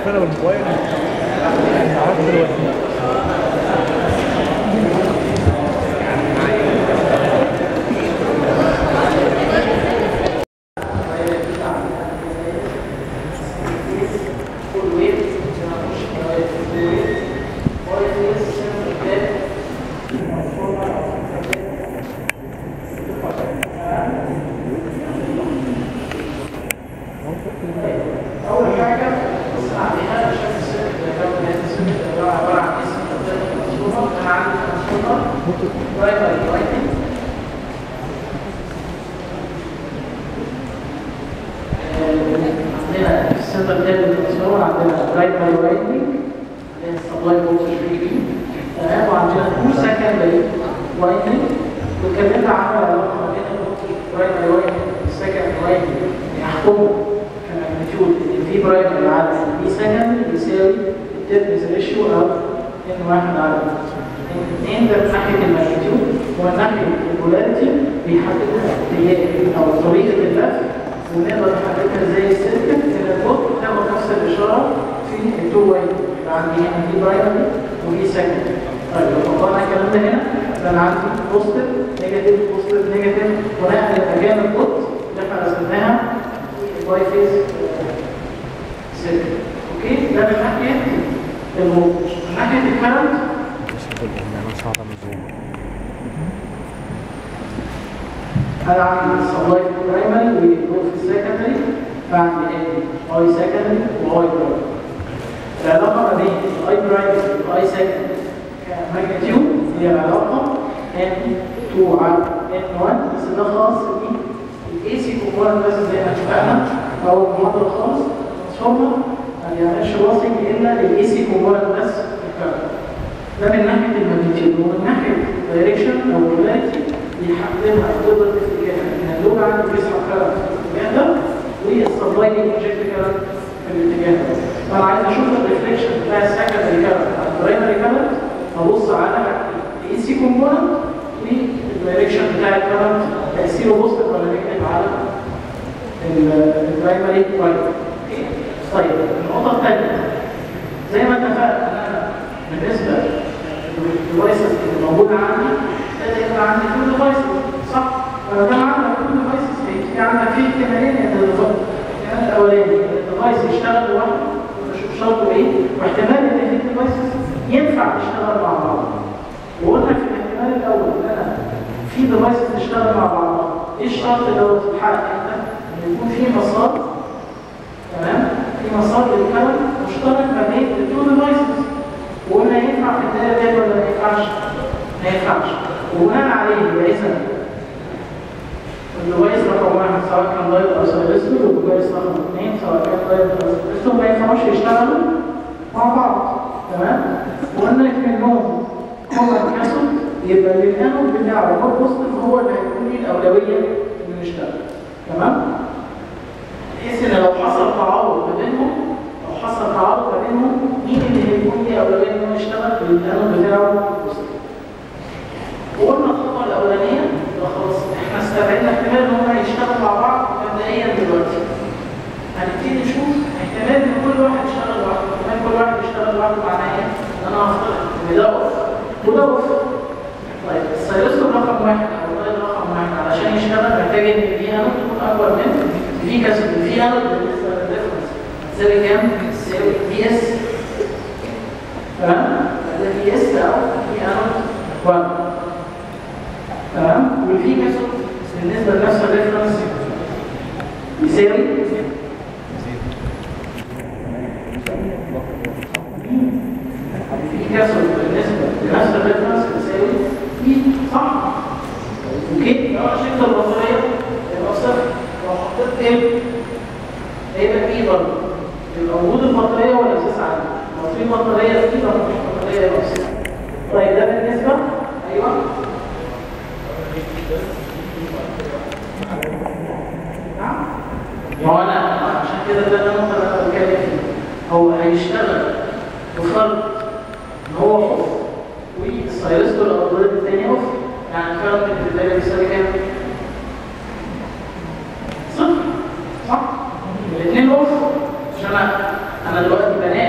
عارف انا بالموبايل انا عارف دلوقتي اول حاجه بصنع بيها شكل السلك اللي كان بيها السلك اللي هو عباره عن اسم مصروفه انا عندي مصروفه رايت باي رايتنج عندنا السنتر تيبل تصور عندنا رايت باي رايتنج عندنا سبلاي فولتج في تمام وعندنا تو سكندري رايتنج واتكلمنا عن العلاقه ما بين الرايت باي رايتنج والسكند رايتنج يحكموا كماجنتيود ان في برايمري على بي سكند بيساوي التيرنز ريشيو او ان واحد على اثنين ده من ناحيه الماجنتيود ومن ناحيه البولاريتي بيحدد اتجاه او طريقه اللف ونقدر نحددها زي السيركت ان البوت تاخد نفس الاشاره في التو واي يبقى عندي هنا في برايمري وفي سكند طيب لو طبقنا الكلام ده هنا يبقى انا عندي بوزيتيف نيجاتيف بوزيتيف نيجاتيف بناء على مكان البوت اللي احنا رسمناها واي فيز سيركت اوكي ده من ناحيه الفولتج من ناحيه الكرنت انا عندي سبلاي برايمري وفي السكندري فعندي ادي اي سكندري واي برايمري العلاقه ما بين الاي برايمري والاي سكندري كماجنتيود هي العلاقه ان 2 على ان 1 بس ده خاص بالاي سي كومبوننت بس زي ما اتفقنا في اول محاضره خالص ترانسفورمر ما بيعملش واصل الا للاي سي كومبوننت بس في الكهرباء ده من ناحيه الماجنتيود ومن ناحيه الدايركشن او البولاريتي بيحددها تقدر تفتكرها ان اللوج عندي بيسحب كارت في الاتجاه ده والسبلاي بروجكت كارت في الاتجاه ده فانا عايز اشوف الريفليكشن بتاع السكندري كارت على البرايمري كارت ابص على الاي سي كومبوننت والدايركشن بتاع الكارت تاثيره بوزيتيف ولا نيجاتيف على البرايمري كارت طيب النقطه الثانيه زي ما اتفقنا ان انا بالنسبه للديفايسز اللي موجوده عندي لازم يبقى عندي تو ديفايسز صح؟ فلو كان عندك تو ديفايسز في عندك في احتمالين ان الاحتمال الاولاني ان الديفايس يشتغل لوحده ونشوف شرطه ايه واحتمال ان في ديفايسز ينفع تشتغل مع بعض وقلنا في الاحتمال الاول ان انا في ديفايسز تشتغل مع بعض ايه الشرط دوت يتحقق امتى؟ ان يكون في مسار تمام؟ في مسار للكلام مشترك ما بين التو ديفايسز وقلنا ينفع في الدايره دي ولا ما ينفعش؟ ما ينفعش وبناء عليه يبقى اذا الديفايس رقم واحد سواء كان لايف او سايلستر والديفايس رقم اثنين سواء كان لايف او سايلستر ما ينفعوش يشتغلوا مع بعض تمام؟ وقلنا منهم كومن كاسود يبقى للانود بتاعه هو بوزيتيف هو اللي هيكون ليه الاولويه انه يشتغل تمام؟ بحيث ان لو حصل تعارض ما بينهم لو حصل تعارض ما بينهم مين اللي هيكون ليه اولويه انه يشتغل بالانود بتاعه بوزيتيف وقلنا الخطوه الاولانيه يبقى خلاص احنا استبعدنا احتمال ان هم يشتغلوا مع بعض مبدئيا دلوقتي هنبتدي نشوف احتمال ان كل واحد يشتغل لوحده احتمال كل واحد يشتغل لوحده معناه ايه؟ ان انا هختار ان ده اوف وده اوف طيب السيرستور رقم واحد او اللاين رقم واحد علشان يشتغل محتاج ان في انود تكون اكبر من في كسر في انود بالنسبه للريفرنس تساوي كام؟ تساوي في اس تمام؟ ده في اس او في انود 1 تمام والفي كسر بالنسبه لنفس الريفرنس يساوي في كسر بالنسبه لنفس الريفرنس يساوي في صح اوكي لو شلت البطاريه يبقى صفر لو حطيت ايه هيبقى في برضه يبقى وجود البطاريه ولا اساس عندي لو في بطاريه في لو مفيش بطاريه يبقى صفر طيب ده بالنسبه ايوه ما هو انا عشان كده ده النقطه اللي انا بتكلم فيها هو هيشتغل بفرض ان هو اوف والسايرستور او الضرب الثاني اوف يعني الكارت بالتالي بيساوي كام؟ صفر صح؟ الاثنين اوف مش انا انا دلوقتي بنام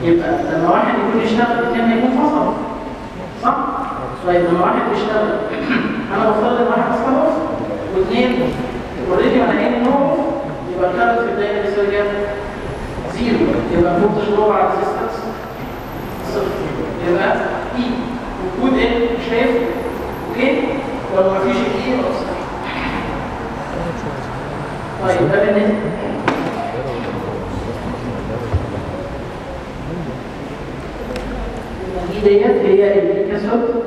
يبقى لما واحد يكون يشتغل الثاني هيكون فصل صح؟ طيب لما واحد يشتغل انا بفترض ان واحد اصلا واثنين اوريدي مانعين ان هو يبقى الكارت في الدايره بيساوي كام؟ زيرو يبقى الفولتج جوه على الريزستنس صفر يبقى اي وجود ايه؟ شايف؟ اوكي؟ لو مفيش اي يبقى صفر طيب ده بالنسبه دي ديت هي الكاسود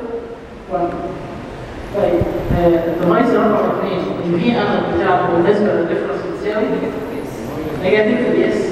طيب الديفايس رقم اثنين الفي انا بتاعه بالنسبه للديفرنس بتساوي نيجاتيف في اس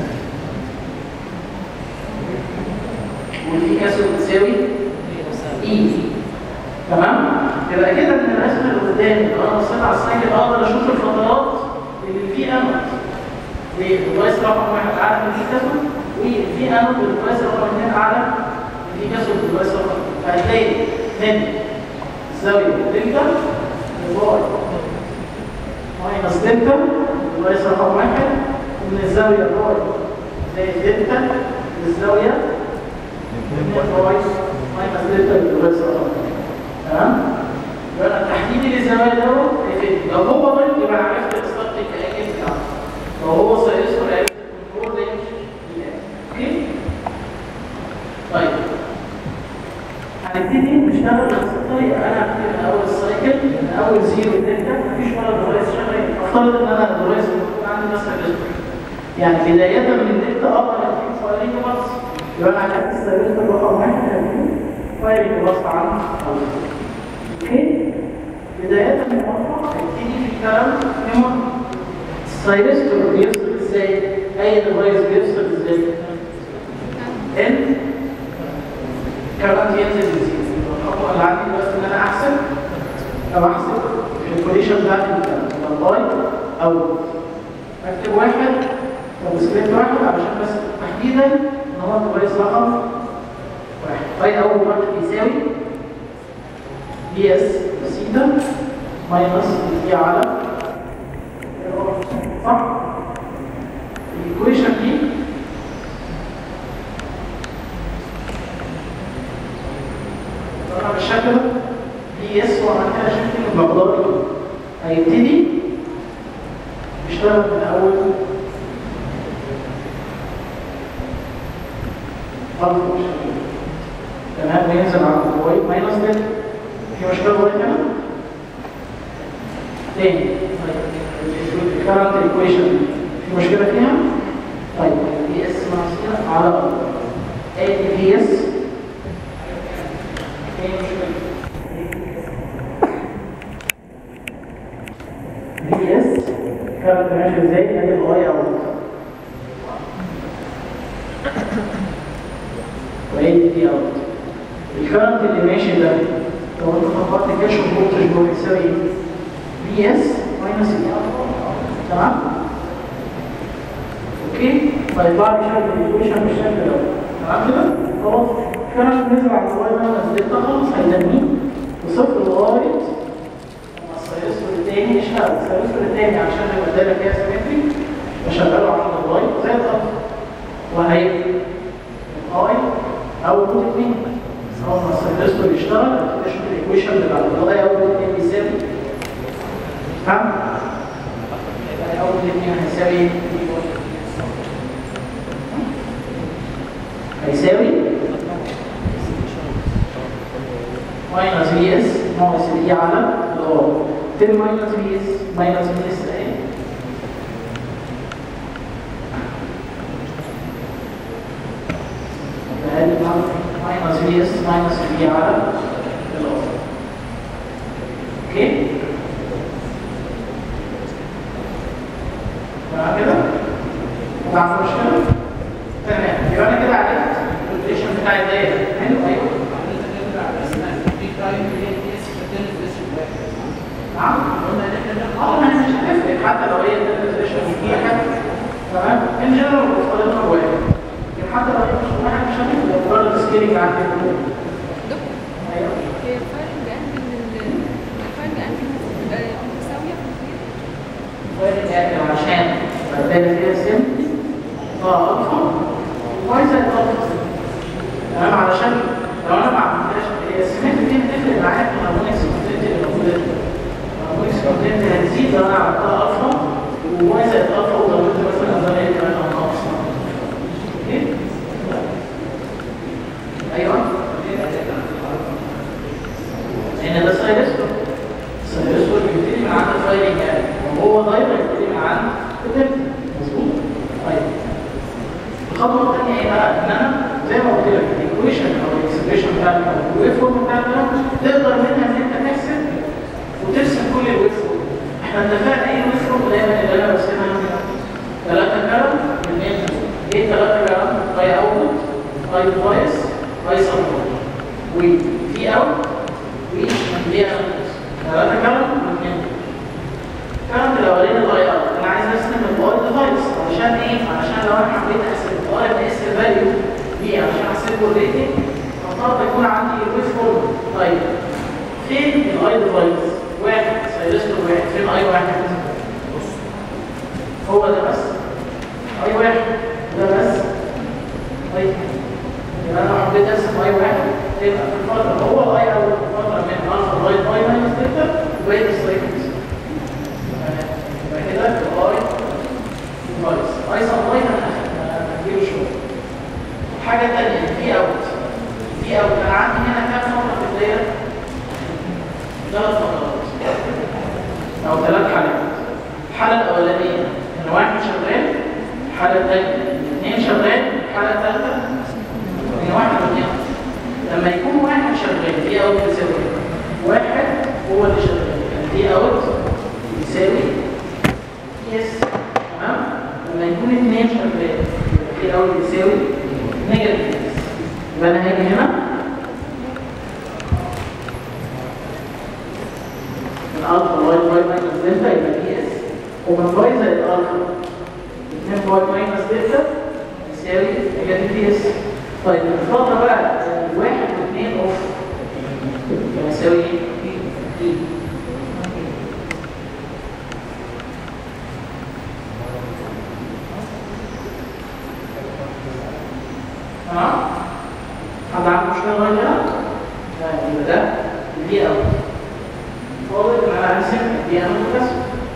والفي كاسود بتساوي اي تمام يبقى كده من الرسم اللي قدامي لو انا بصيت على السايكل اقدر اشوف الفترات اللي الفي انود والديفايس رقم واحد اعلى من الفي كاسود والفي انود والديفايس رقم اثنين اعلى من الفي كاسود والديفايس رقم فهتلاقي من زاويه دلتا لواي ماينس دلتا الديفايس رقم واحد ومن الزاويه واي زي دلتا للزاويه واي ماينس دلتا للديفايس رقم واحد تمام يبقى التحديد للزوايا دوت هيفيدني لو هو ضل يبقى انا عرفت الاستاتيك اجنس بتاعته لو هو سيسكر عرفت الكنترول رينج اوكي طيب هنبتدي نشتغل بنفس الطريقه انا هبتدي من اول السايكل من اول زيرو دلتا مفيش ولا ديفايس شغال افترض ان انا الديفايس المفروض عندي بس ريجستر يعني بدايه من دلتا اقدر اجيب فايرنج بس يبقى انا هكتب السيرفر رقم واحد هجيب فايرنج بس عنه اوكي بدايه من الموضوع هيبتدي في الكلام من السايرستور بيفصل ازاي اي ديفايس بيفصل ازاي ان كمان ينزل يزيد الخطوه اللي عندي بس ان انا احسب او احسب الكالكوليشن بتاعت الباي او اكتب واحد او سكريبت واحد علشان بس تحديدا ان هو الديفايس رقم واحد باي اول واحد بيساوي بي اس سيتا ماينس دي على صح الايكويشن دي طبعا بالشكل ده بي اس وعملنا شكل المقداري هيبتدي يشتغل من اول خطوه تمام وينزل على الواي ماينس دلتا في مشكله لغايه هنا تاني الكرنت ايكويشن في مشكله فيها طيب بي اس ناقص على اي بي اس بي اس كانت ماشي ازاي ادي الاي اوت وادي دي اوت الكرنت اللي ماشي ده لو انت طبقت كاش فولتج جوه يساوي بي اس ماينس بي اوت تمام اوكي فيطلع لي شكل الايكويشن بالشكل ده تمام كده خلاص كرنت نزل على الواي ماينس دلتا خلاص هينميه وصفر لغايه السيرسور الثاني يشتغل السيرسور الثاني عشان يبقى الدايره فيها سيمتري بشغله على الواي زي الأرض وهيبقى الاي او كود اثنين اول ما السيرسور يشتغل تشوف الايكويشن بتاع الاي او كود اثنين بيساوي فاهم؟ يبقى اول كود اثنين هيساوي هيساوي ماينس في اس ناقص الاي على الار 10 ماينس في اس ماينس في اس اهي فهذه ماينس في اس ماينس في على الار اوكي تمام كده؟ ما مشكله؟ تمام يبقى انا كده عرفت الكالكوليشن بتاع الدايره حلو ايوه نعم اه ما مش هتفرق حتى لو هي الديفينيشن فيها تمام ان جنرال افترضنا واحد لكن حتى لو مش واحد مش هتفرق مجرد سكيلنج عن الكلام ايوه هي الفرق بين الفرق بين متساوية في الكبير وين الاخر عشان الدايره فيها سن اه اكثر واي زائد الفا تمام علشان لو انا ما عملتهاش هي السمات دي بتفرق معايا في الهارمونيك سكوتيتي اللي موجوده دي الهارمونيك سكوتيتي هتزيد لو انا عملتها الفا وواي زائد الفا وزودت مثلا ده ايه كمان او ناقص اوكي ايوه لان ده سايلسكو سايلسكو بيبتدي من عند الفايرنج يعني وهو دايما يبتدي من عند الدبت مظبوط طيب الخطوه الثانيه ايه بقى ان انا زي ما قلت لك الايكويشن او الاكسبريشن بتاعتك او الويف فورم بتاعتك تقدر منها ان انت تحسب وترسم كل الويف فورم احنا اتفقنا ايه الويف فورم دايما اللي انا برسمها ثلاثه كلام اثنين ايه ثلاثه كلام اي اوتبوت اي فويس اي سبورت وفي اوت ودي اوت ثلاثه كلام واثنين الكلام الاولاني الاي اوت انا عايز ارسم الاي ديفايس علشان ايه؟ علشان لو انا حبيت احسب الاي ام اس فاليو دي علشان احسبه الريتنج فاضطر يكون عندي الويف فورم طيب فين الاي ديفايس؟ واحد سايلستور واحد فين اي واحد؟ هو ده بس اي واحد ده بس طيب يبقى انا لو حبيت ارسم اي واحد يبقى في الفتره هو الاي اول فتره من الفا لغايه اي ماينس دلتا وبقيه السايكلز يبقى كده الاي كويس اي سبلاي هنجيبه شويه حاجه ثانيه في اوت في اوت انا عندي هنا كام فتره في الدايره ثلاث فترات او ثلاث حالات الحاله الاولانيه ان واحد شغال الحاله الثانيه اثنين شغال الحاله الثالثه ان واحد واثنين لما يكون واحد شغال دي اوت بتساوي واحد هو اللي شغال دي اوت بيساوي يس تمام لما يكون اثنين شغال في الاول بيساوي نيجاتيف يبقى انا هاجي هنا من الفا لغايه واي ماينس دلتا يبقى دي اس ومن واي زائد الفا 2 واي ماينس دلتا يساوي نيجاتيف دي اس طيب الفتره بقى واحد واثنين اوف يساوي ايه؟ دي تمام حد عنده مشكله لغايه كده؟ لا يبقى ده دي اوت فاضل ان انا هرسم دي اوت بس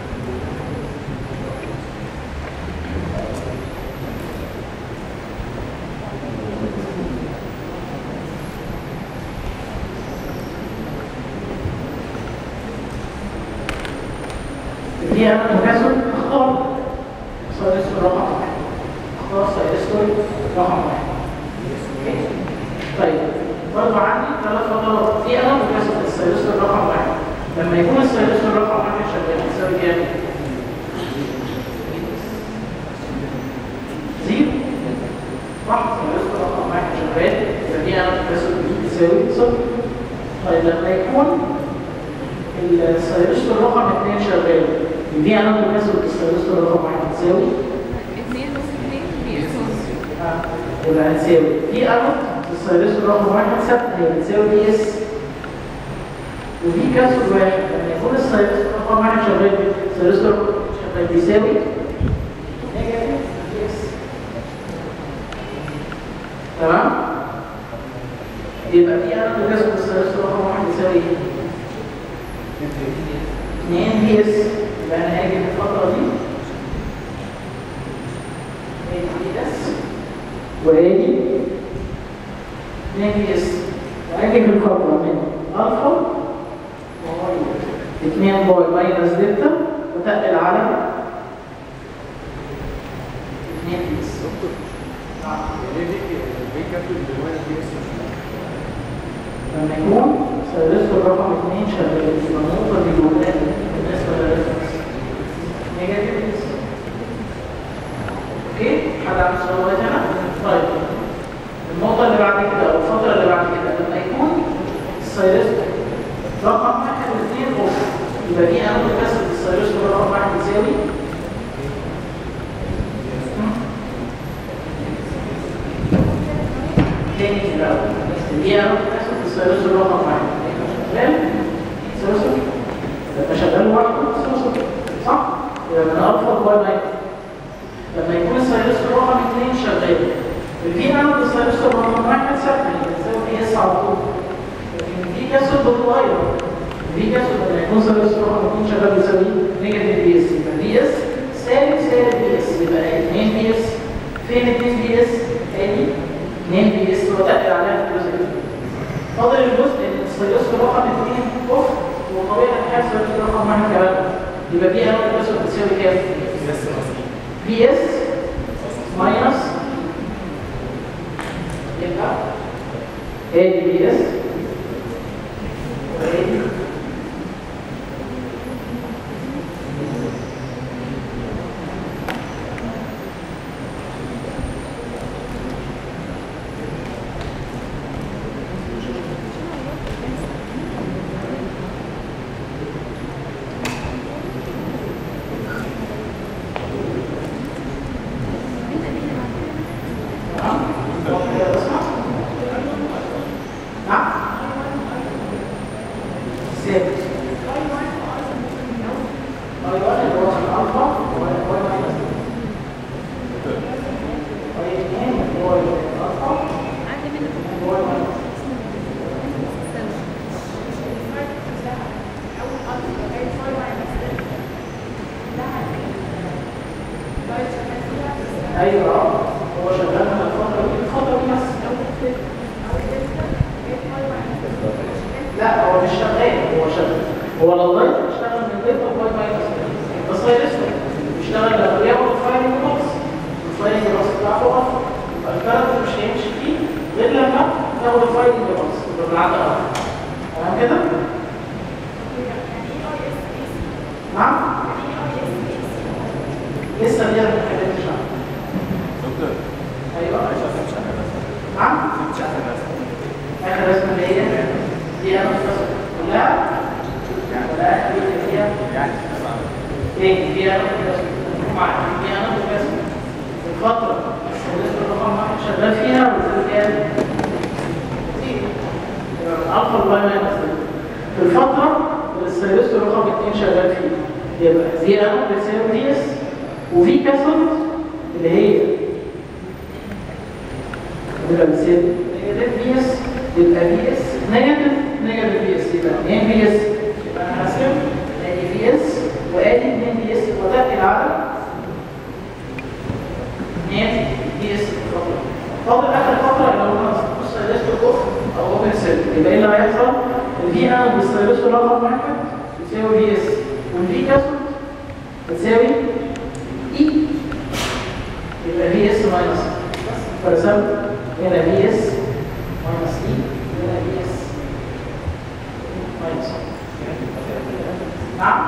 دي انا مكسر اختار سايلستور رقم واحد اختار سايلستور رقم واحد طيب برضه عندي ثلاث خطوات في انا مكسر السايلستور رقم واحد لما يكون السايلستور رقم واحد شغال يساوي كام؟ زيرو صح السايلستور رقم واحد شغال يبقى دي انا مكسر بتساوي صفر طيب لما يكون السايلستور رقم اثنين شغال دي انا مكسر السايلستور رقم واحد تساوي اثنين نص اثنين بيقسموا آه. يبقى هتساوي دي اوت السايلستور رقم واحد ثابته هي بتساوي دي اس ودي كسر واحد لما يكون السايلستور رقم واحد شغال السايلستور شغال بيساوي نيجاتيف دي اس تمام يبقى دي انا مكسر السايلستور رقم واحد يساوي ايه؟ 2 دي اس يبقى انا هاجي في الفتره دي هاجي دي اس وهاجي 2 دي اس وهاجي في الفتره من الفا وهاي 2 باي ماينس دلتا وتقل على 2 دي اس لما يكون سيرفيس رقم 2 شغال يبقى النقطه دي جواها بالنسبه للريفرنس نيجاتيف اوكي حد عنده سؤال لغايه هنا؟ طيب النقطه اللي بعد كده او الفتره اللي بعد كده لما يكون السيرفيس رقم واحد واثنين اوف يبقى دي انا مكسر السيرفيس رقم واحد يساوي تاني في الاول دي انا مكسر الثالث رقم واحد شغال ثالث لما شغال لوحده ثالث صح؟ يبقى من الفا باي مايك لما يكون الثالث رقم اثنين شغال الفي انا بالسيرفس رقم واحد ثابته بتساوي في اس على طول لكن في كاسود بتتغير في كاسود لما يكون سيرفس رقم 2 شغال بيساوي نيجاتيف بي اس يبقى في اس سالب سالب بي اس يبقى 2 بي اس فين 2 بي اس؟ ادي 2 بي اس وتقل عليها في الجزء ده فاضل الجزء اللي السيرفس رقم 2 كفر وطبيعي الحال سيرفس رقم واحد كمان يبقى في انا كاسود بتساوي كام؟ بي اس ماينس يبقى ادي بي اس وادي نعم نعم ثابت باي 1 اللي هو الالفا وباي ماينس باي 2 اللي هو الالفا عندي منه وباي ماينس ايوه هو شغال من الفتره دي الفتره دي بس لا هو مش شغال هو شغال هو لو ضيف بيشتغل من دلتا باي ماينس بس هو اسود بيشتغل لما بياخد الفايلنج بوكس الفايلنج بوكس بتاعته اصلا يبقى الكارت مش هيمشي فيه غير لما تاخد الفايلنج بوكس يبقى بالعدد اصلا تمام كده؟ نعم؟ لسه دي انا ما اتكلمتش عنها دكتور ايوه مش اخر رسمه نعم؟ مش اخر رسمه اخر رسمه اللي هي دي انا كلها ولا دي اللي هي يعني ايه دي انا مع دي انا بس الفتره السادسه رقم واحد شغال فيها والثالث كام؟ الفا الواي ماينس في الفتره اللي السادسه رقم اثنين شغال فيها يبقى دي انا بتساوي دي اس وفي كاسود اللي هي يبقى بتساوي نيجاتيف بي اس يبقى بي اس نيجاتيف نيجاتيف بي اس يبقى 2 بي اس يبقى انا هرسم ادي بي اس وادي 2 بي اس وتقل على 2 بي اس الفتره فاضل اخر فتره اللي هو السيلست الكفر او اوبن سيل يبقى ايه اللي هيحصل؟ الفي انا بالسيلست رقم واحد بتساوي بي اس والفي كاسود بتساوي اي يبقى في اس ماينس فرسمت هنا في اس ماينس اي هنا في اس ماينس نعم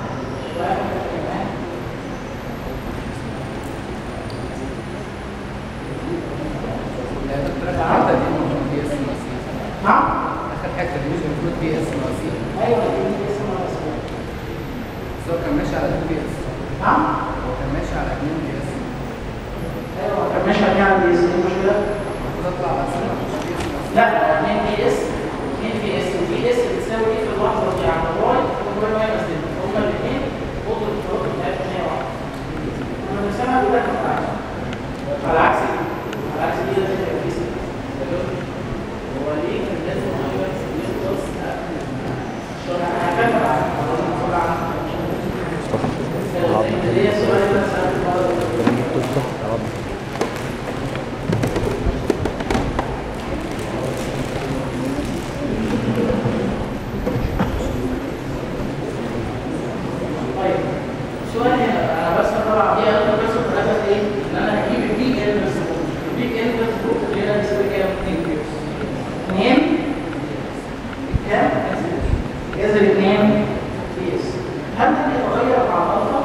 لا دكتور اخر حته دي المفروض بي اس ناقصين نعم اخر حته دي مش المفروض بي اس ناقصين ايوه في اس ماينس بس هو كان ماشي على 2 بي اس نعم هو كان ماشي على 2 بي اس ايوه طب مش هنعمل دي اس ايه المشكله؟ المفروض اطلع على سنه مش بي اس ناقصين لا 2 بي اس 2 بي اس البي اس بتساوي ايه في اللحظه دي يعني واي واي ماينس دي هما الاثنين قطر الفروق بتاعتهم هي واحده انا بنسميها كده على عكس على عكس دي لازم يبقى في هو ليه كان لازم ايوه يخلص شغل هكمل على الموضوع عنه اللي هي سؤال مثلا طيب سؤال هنا انا بس طبعا دي انا بس ثلاثه ايه ان انا هجيب البيج ان بس البيج ان بس اللي هنا بيساوي كام 2 2 كام جذر 2 بي اس هل ده بيتغير مع الالفا؟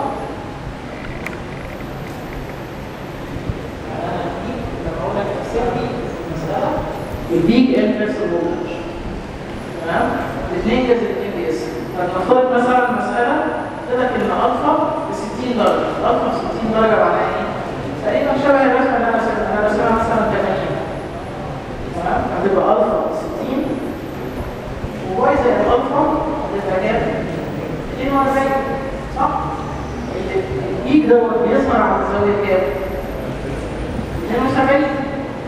يعني انا هجيب لما اقول لك احسب لي مساله البيج ان نفس الفولتج تمام؟ الاثنين جذر 2 بي اس فلنفترض مثلا مساله قلت لك ان الفا ب 60 درجه الفا ب 60 درجه معناها ايه؟ تقريبا شبه الرسمه اللي انا رسمها انا رسمها مثلا 80 تمام هتبقى الفا ب 60 وواي زي الالفا هتبقى كام؟ 42 صح؟ البيك دوت بيظهر على الزاويه كام؟ 72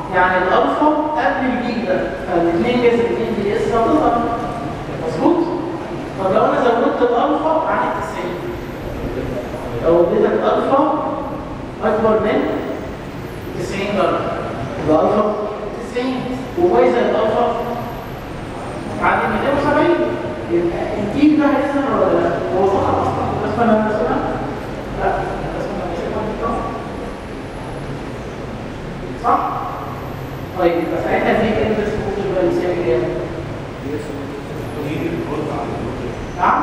يعني الالفا قبل البيك ده فالاثنين جذر 2 دي اس هتظهر مظبوط طب لو انا زودت الالفا عن ال 90 لو اديتك الفا اكبر من 90 درجه يبقى الفا 90 وواي زائد الفا عندي 270 يبقى البيك ده هيظهر ولا لا؟ هو ظهر اصلا بس انا مثلا لا بس انا صح؟ طيب يبقى ساعتها دي كلمه السكوت يبقى يساوي كام؟ نعم؟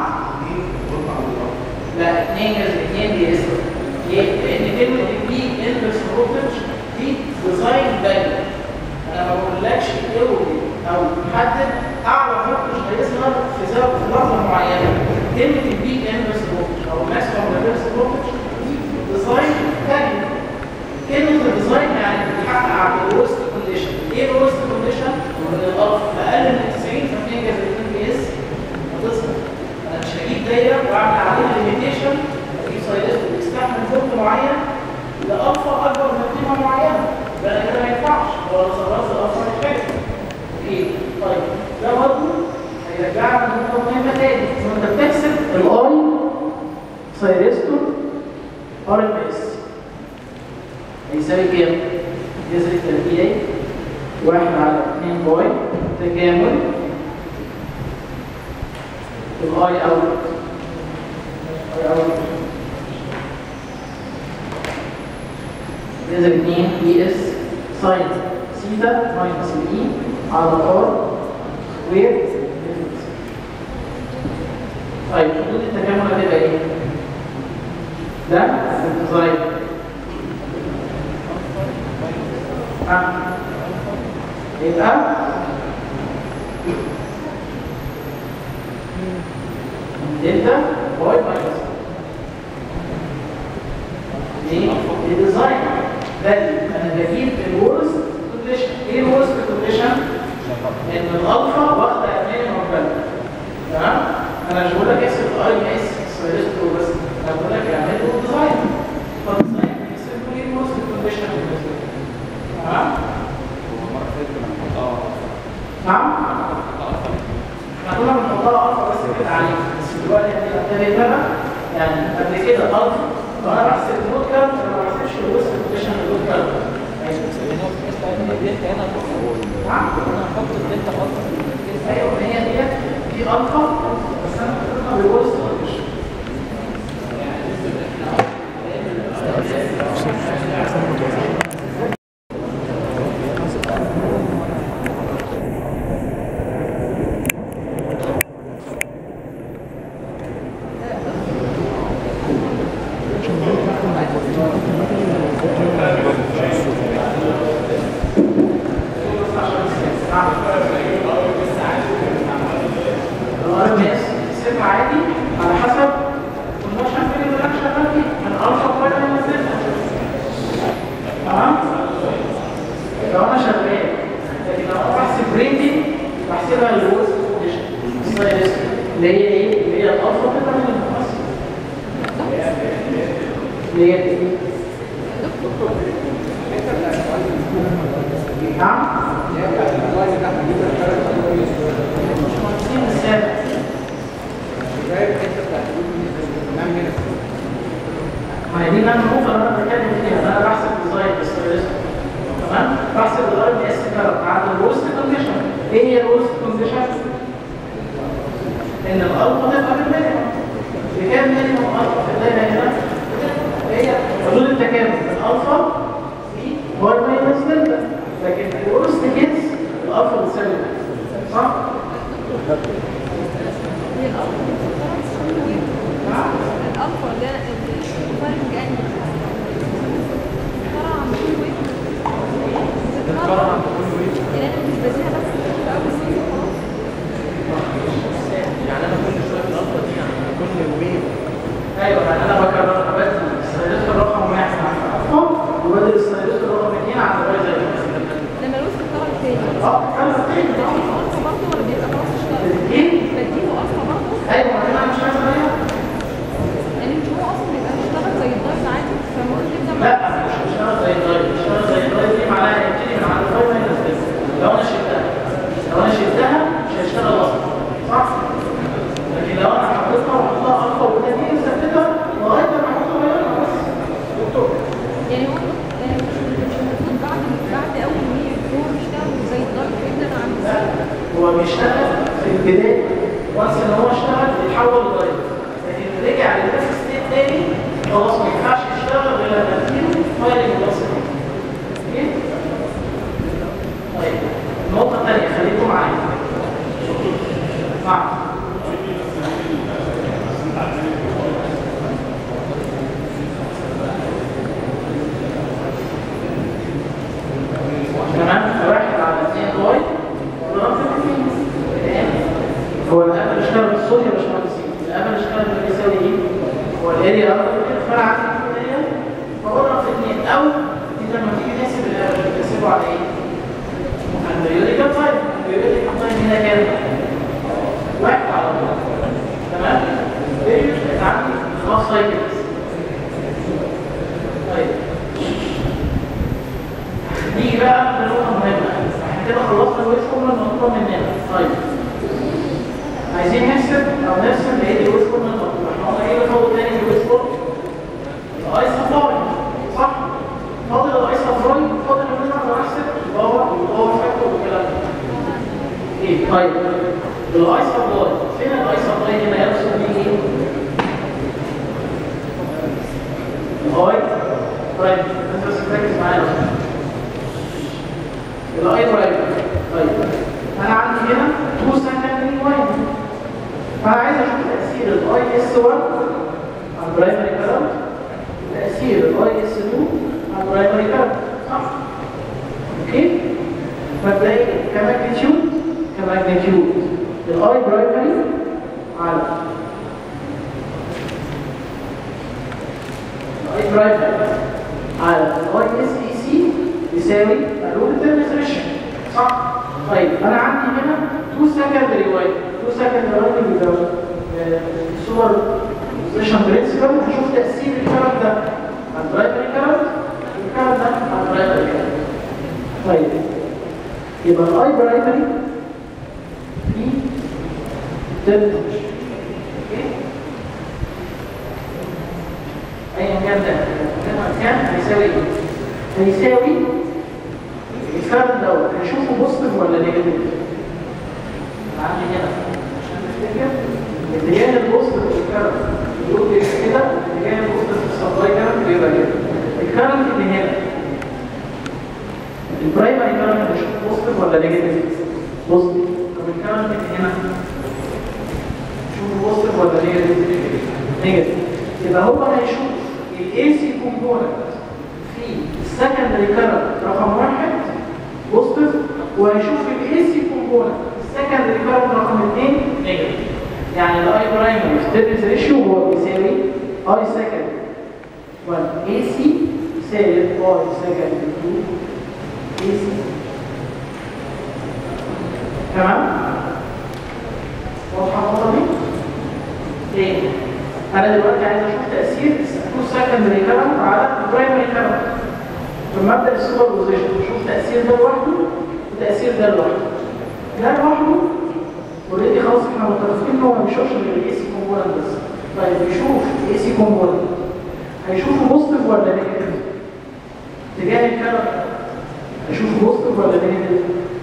لا 2 جذر 2 دي اس ليه؟ لان كلمه البي انفرس فولتج دي ديزاين فاليو انا ما بقولكش ايه او حدد اعلى فولتج هيظهر في زاويه في لحظه معينه كلمه البي انفرس فولتج او ماكسيمم ريفرس فولتج دي ديزاين فاليو كلمه الديزاين يعني بتحقق على الوست كونديشن ايه الوست كونديشن؟ ان الالف اقل من 90 ف 2 جذر 2 دي اس هتظهر انا مش هجيب دايره واعمل عليها ليميتيشن اجيب سايلست بيستحمل فولت معين لالفا اكبر من قيمه معينه ده كده ما ينفعش هو لو صغرت الالفا مش فاكر ايه طيب ده برضه هيرجعنا لنقطه مهمه تاني وانت بتحسب الاي سايرستور ار ام اس هيساوي كام؟ جذر التربيعي واحد على 2 باي تكامل الاي اوت اي اوت جذر 2 بي اس ساين سيتا ماينس الاي على ار سكوير طيب حدود التكامل هتبقى ايه؟ ده الديزاين ها يبقى دلتا باي ماينس ليه؟ الديزاين فاليو انا بجيب الورست كونديشن ايه الورست كونديشن؟ ان الالفا واخده مينيمم فاليو تمام؟ انا مش بقول لك احسب اي ام اس سويرستو بس انا بقول لك اعمل له ديزاين فالديزاين بيحسب له ايه الورست كونديشن تمام؟ نعم؟ احنا كنا بنحطها الفا بس كده عليه بس دلوقتي هتبتدي بقى يعني قبل كده الفا لو انا بحسب النوت كارت انا ما بحسبش الوسط كونديشن النوت كارت نعم؟ ايوه ما هي ديت دي الفا بس انا بحطها بالوسط كونديشن الار ام اس سيب عادي على حسب الموشن فين اللي انا شغال فيه من الفا باي ماينس دلتا تمام لو انا شغال لكن لو انا بحسب ريتنج بحسبها الوز كونديشن اللي هي ايه؟ اللي هي الالفا كده من المفصل اللي هي ايه؟ نعم؟ مهندسين السابق ما هي دي اللي انا المفروض انا بتكلم فيها انا بحسب ديزاين بالسيرفيس تمام بحسب الار ام اس كارت عند الوست كونديشن ايه هي الوست كونديشن؟ ان الالفا تبقى بالمينيمم بكام مينيمم الفا في الدايره هنا؟ هي حدود التكامل الالفا في باي ماينس دلتا لكن في الورست كيس الالفا بتساوي ده. صح؟ هي الألفا الألفا اللي أنا الفرق جاني ترى عم كل ويك يعني أنا مش بديها بس في أول سنة وخلاص يعني انا كل شويه في الالفا دي يعني كل ويف ايوه يعني انا بكرر بدل السيرفيس رقم واحد عند الالفا وبدل السيرفيس رقم اثنين عند الواي زي ما لما الوسط الطلب التاني اه كان تاني بديله ألفا برضه ولا بيبقى خلاص اشتغل؟ الاثنين بديله ألفا برضه ايوه انا مش عايز اغير يعني مش هو أصلا بيبقى بيشتغل زي الدايت عادي فممكن تبدأ لا مش مش يشتغل زي الدايت يشتغل زي الدايت دي معناها هيبتدي من عند الفايف ماينس دلتا لو انا شلتها لو انا شلتها مش هيشتغل اصلا صح؟ لكن لو انا حطيتها وحطيتها الفا وده دي ثبتها لغايه لما احطها غيرها بس دكتور يعني هو آه، مش مش المفروض بعد بعد اول ما هو بيشتغل زي الضغط يبدا عن هو بيشتغل في البدايه وانس ان هو اشتغل يتحول لدايت لكن رجع للنفس ستيت تاني خلاص ما ينفعش يشتغل غير لما تجيله فايلنج بسيط اوكي؟ طيب النقطه الثانيه خليكم معايا نعم تمام واحد على 2 واي وضربت في اثنين هو الامل اشتغل بالصوت يا باشمهندس الامل اشتغل باليساوي ايه؟ هو الاريا اكتر فرع عن الاريا فاضرب في اثنين او انت لما تيجي تحسب الامل بتحسبه على ايه؟ على البيولوجيكال تايم البيولوجيكال تايم هنا كام؟ واحد على طول تمام؟ بيريود بتعدي خلاص سايكلز طيب نيجي بقى لنقطة مهمة احنا كده خلصنا الويت فورمولا المطلوبة مننا طيب عايزين نحسب او نرسم ايه الويت فورمولا المطلوبة احنا قلنا ايه اللي فاضل تاني في الويت فورمولا؟ الايس افراي صح؟ فاضل الايس افراي فاضل ان انا اقدر احسب الباور والباور فاكتور والكلام ده ايه طيب الايس افراي فين الايس افراي هنا يرسم بيه ايه؟ الاي طيب انت بس تركز معايا لو سمحت. الاي برايمري طيب انا عندي هنا 2 سكندري واين فانا عايز اشوف تاثير الاي اس 1 على البرايمري كارنت تاثير الاي اس 2 على البرايمري كارنت صح اوكي فبلاقي كماجنتيود كماجنتيود الاي برايمري على الاي برايمري على الاي اس اي سي يساوي الرول الترميزيشن صح؟ طيب انا عندي هنا 2 سكندري واي 2 سكندري واي بيبقى صور بوزيشن برنسبل هشوف تاثير الكلام ده على البرايمري كارنت والكلام ده على البرايمري كارنت طيب يبقى الاي برايمري في دلتا اوكي ايا كان ده كان هيساوي ايه؟ هيساوي الكارت دوت هنشوفه بوزيتيف ولا نيجاتيف؟ عندي هنا عشان نفتكر اتجاه البوزيتيف في الكارت يقول لي كده اتجاه البوزيتيف في السبلاي كارت بيبقى كده الكارت اللي هنا البرايمري كارت هنشوفه بوزيتيف ولا نيجاتيف؟ بوزيتيف طب الكارت اللي هنا شوفوا بوزيتيف ولا نيجاتيف؟ نيجاتيف يبقى هو هيشوف الاي سي كومبوننت في السكندري كارنت رقم واحد بوزيتيف وهيشوف الاي سي كومبوننت السكندري كارنت رقم اثنين نيجاتيف يعني الاي برايمري في تيرنز ريشيو هو بيساوي اي سكندري 1 اي سي يساوي اي سكندري 2 اي سي تمام؟ واضحه النقطه دي؟ ايه؟ انا دلوقتي عايز اشوف تاثير السكندري كارنت على البرايمري كارنت فمبدا السوبر بوزيشن نشوف تاثير ده لوحده وتاثير ده لوحده ده لوحده اوريدي خلاص احنا متفقين ان هو ما بيشوفش غير الاي سي كومبوننت بس طيب بيشوف الاي سي كومبوننت هيشوفه بوزيتيف ولا نيجاتيف؟ اتجاه الكارنت هيشوفه بوزيتيف ولا نيجاتيف؟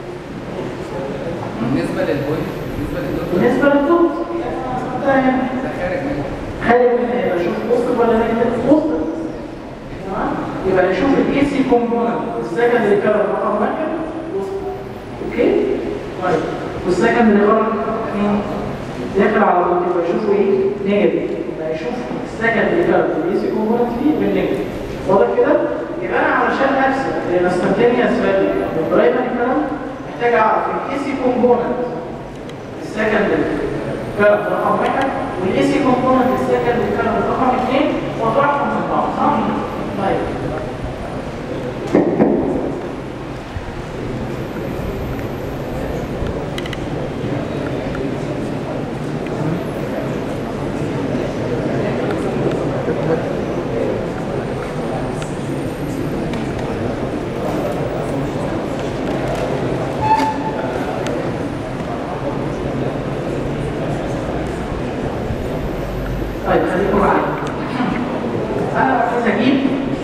بالنسبه للبوينت بالنسبه للدكتور بالنسبه للدوت ده يعني ده خارج منه خارج منها يبقى اشوف بوزيتيف ولا نيجاتيف؟ بوزيتيف تمام يبقى نشوف الاي سي كومبوننت السكندري كارنت رقم واحد بوزيتيف اوكي طيب والسكندري كارنت مين داخل على طول يبقى يشوفوا ايه نيجاتيف يبقى يشوف السكندري كارنت الاي سي كومبوننت فيه بالنيجاتيف واضح كده يبقى انا علشان ارسم الانستنتينيوس فاليو للبرايمري كارنت محتاج اعرف الاي سي كومبوننت السكندري كارنت رقم واحد والاي سي كومبوننت السكندري كارنت رقم اثنين واطرحهم من بعض صح؟ طيب طيب خليكم معايا انا عايز اجيب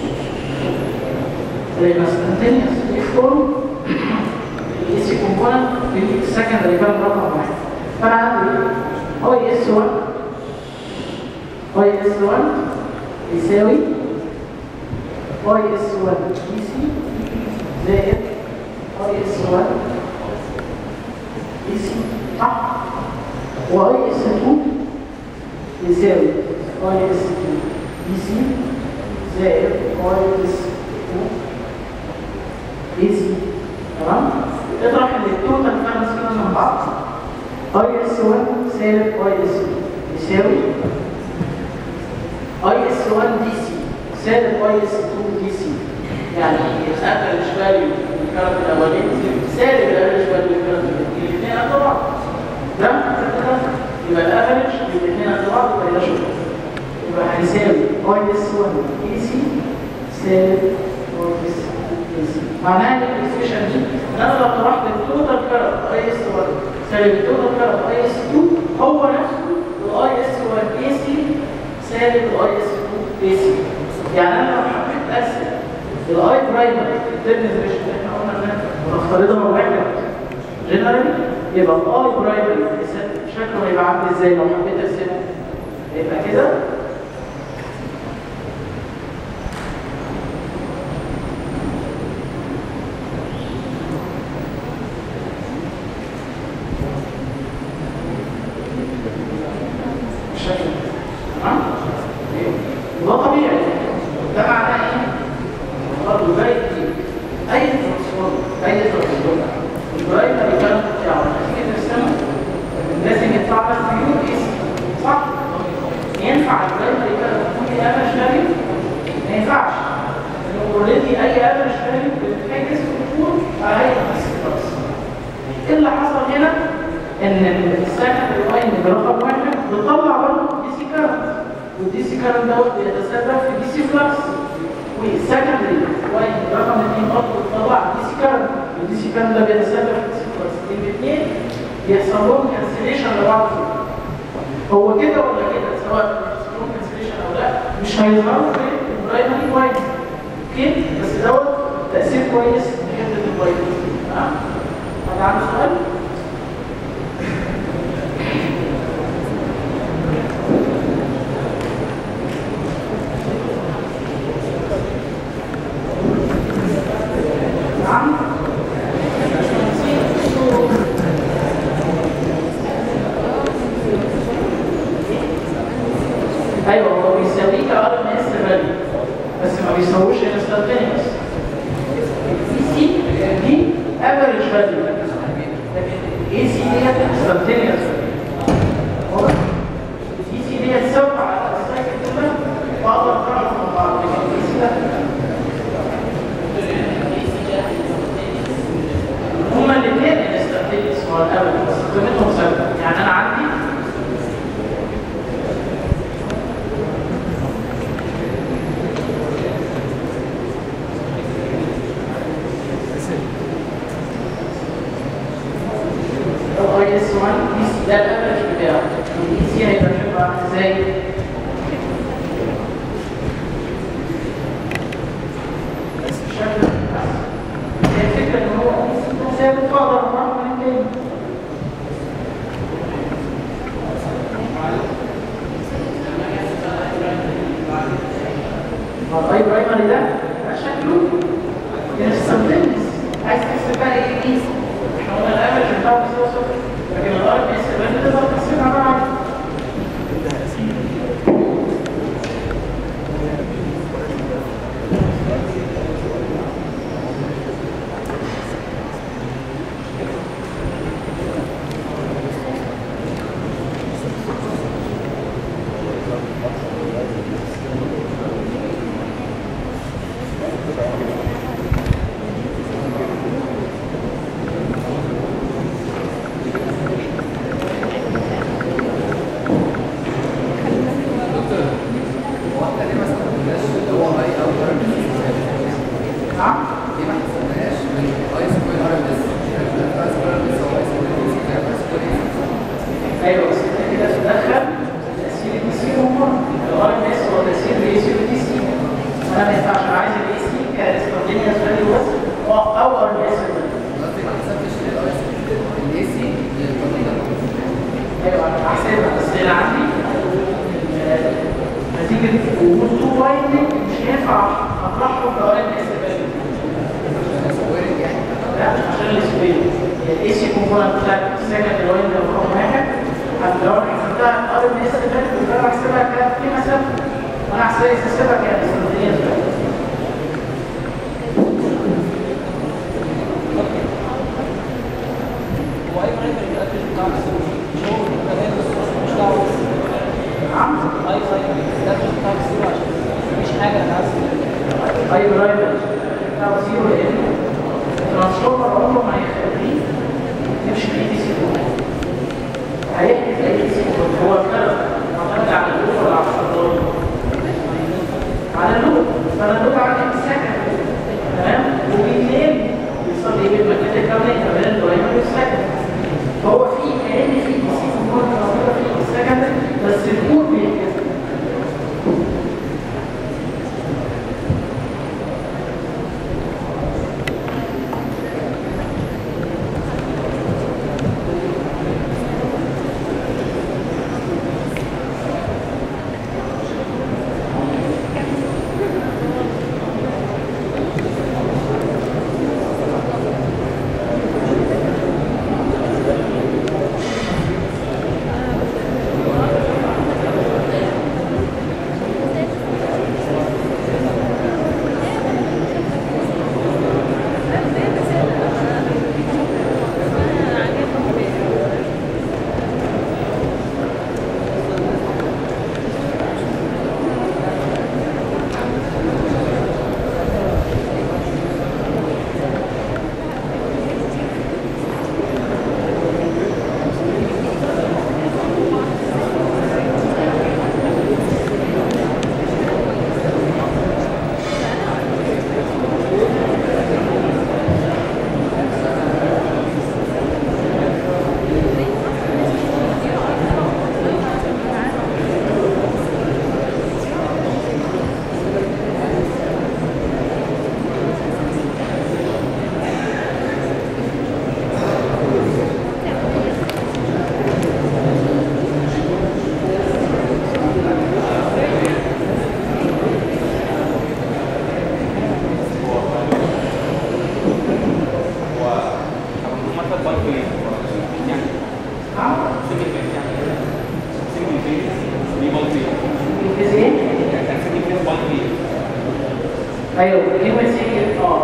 الانستنتينيوس فورم الاي سي كومبوننت في السكندري فاليو رقم واحد فانا عندي اي اس 1 اي اس 1 يساوي اي اس 1 دي سي زائد اي اس 1 دي سي صح واي اس 2 يساوي اي اس 2 دي سي زائد اي اس 2 دي سي تمام اطرح التوتال كارنس كده من بعض اي اس 1 سالب اي اس 2 يساوي اي اس 1 دي سي سالب اي اس 2 دي سي يعني الافرج فاليو الكارت الاولاني سالب الافرج فاليو الكارت الاثنين الاثنين قد بعض ده كده يبقى الافرج الاثنين قد بعض يبقى ده شغل يبقى هيساوي اي اس 1 دي سي سالب اي اس 2 دي سي معناها ان الاكسبريشن دي ان انا لو طرحت التوتال كارت اي اس 1 سالب التوتال كارت اي اس 2 هو نفسه الاي اس 1 اي سي سالب الاي اس 2 اي سي يعني انا لو حبيت اقسم الاي برايمري الديفينيشن اللي احنا قلنا انها ونفترضها واحد جنرالي يبقى الاي برايمري شكله هيبقى عامل ازاي لو حبيت ارسمه يبقى كده بالشكل ده. تمام وده طبيعي ده معناه ايه؟ برضه زي اي ترانسفورم اي ترانسفورم البرايمري كارنت بتاعه نتيجه السنه لازم يطلع لك فيو اس صح؟ ينفع البرايمري كارنت يكون ليه افرج فاليو؟ ما ينفعش لانه اوريدي اي افرج فاليو بتتحجز في الكور على هيئه بس ايه اللي حصل هنا؟ ان السكند لاين برقم واحد بيطلع برضه دي سي كارنت والدي سي كارنت دوت بيتسبب في دي سي فلكس والسكندري لاين برقم اثنين برضه بيطلع دي سي كارنت والدي سي كارنت ده بيتسبب في دي سي فلكس الاثنين بيحصل لهم كانسليشن لبعض هو كده ولا كده سواء بيحصل لهم كانسليشن او لا مش هيظهروا في البرايمري لاين اوكي بس دوت تاثير كويس في حته البرايمري تمام حد عنده سؤال؟ نعم ايوه هو بيساويك ار ام اس فاليو بس ما بيساووش انستنتينيوس دي سي دي افريج فاليو لكن اي سي ديت انستنتينيوس دي سي ديت سبعه على السايكل كلها واقدر اقراها مع بعض لكن اي سي لا هما الاثنين انستنتينيوس هو الافريج بس قيمتهم ثابته يعني انا عندي اي اس 1 دي سي ده الافرج بتاعه والدي سي هيبقى شكله عامل ازاي؟ بس الشكل ده هي الفكره ان هو دي سي ده ثابت فاقدر اطلعه من تاني الاي برايمري ده ده شكله انستنتينيوس عايز تحسب بقى ايه دي احنا قلنا الافرج بتاعه بيساوي صفر لكن الار بي اس ده تقدر تحسبها بقى عادي الكومنت بتاعت السكند لاين ده رقم واحد لو انا حسبتها ار ام اس اللي فاتت كنت انا بحسبها كده في مسافه وانا هحسبها حسابها كده استراتيجيه هو اي مريض بيتاكد بتاع السيرفر مش هو كمان مش دعوه نعم اي اي بيتاكد بتاع السيرفر عشان مفيش حاجه انا عايز اي برايفت بتاع زيرو ان ترانسفورمر عمره ما هيخليه يمشي في دي سي هيحكي في اي دي سي هو اختلف معتمد على اللوب ولا على الشطار على اللوب فانا اللوب عندي مساحه تمام وبالليل بيصلي ايه بالمكان الكامل كمان البرايمري والسكند فهو في كان في دي سي كومبوننت موجوده في السكند بس الكود بيتكسر ايه؟ ايوه كلمة سي اه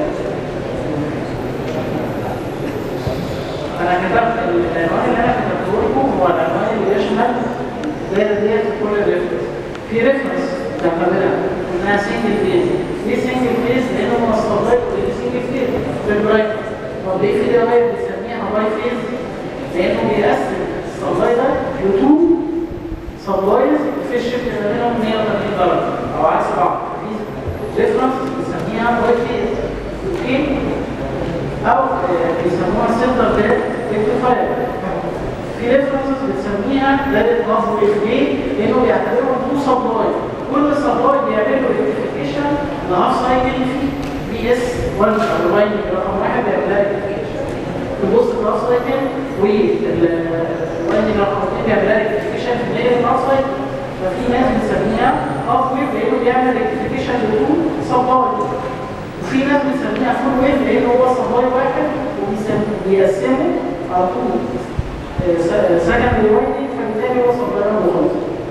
انا كتبت العنوان اللي انا كتبته لكم هو العنوان اللي يشمل الدايره ديت في كل ريفرنس في ريفرنس تعتبرها انها سنجل فيز ليه سنجل فيز؟ لانه موصلات سنجل فيز في البرايت طب ليه في دواير بنسميها باي فيز؟ لانه بيقسم السبلاي ده لتو سبلايز في الشيفت ما بينهم 180 درجه او عكس بعض ريفرنس بنسميها باي فيز اوكي او آه، بيسموها سنتر ديت ريكتيفاير في ريفرنسز بنسميها دايركت لاف ويف ليه؟ لانه بيعتبرهم تو سبلاي كل سبلاي بيعمل له ريكتيفيكيشن لهاف سايكل في بي اس 1 او الواي رقم واحد بيعمل لها ريكتيفيكيشن تبص في الهاف سايكل والواي رقم اثنين بيعمل لها ريكتيفيكيشن في الليل الهاف سايكل ففي ناس بنسميها هاف ويف لانه بيعمل ريكتيفيكيشن لتو سبلاي وفي ناس بنسميها فول ويف لان هو سبلاي واحد وبيقسمه على طول سكند وايدنج فبالتالي هو سبلاي مخلص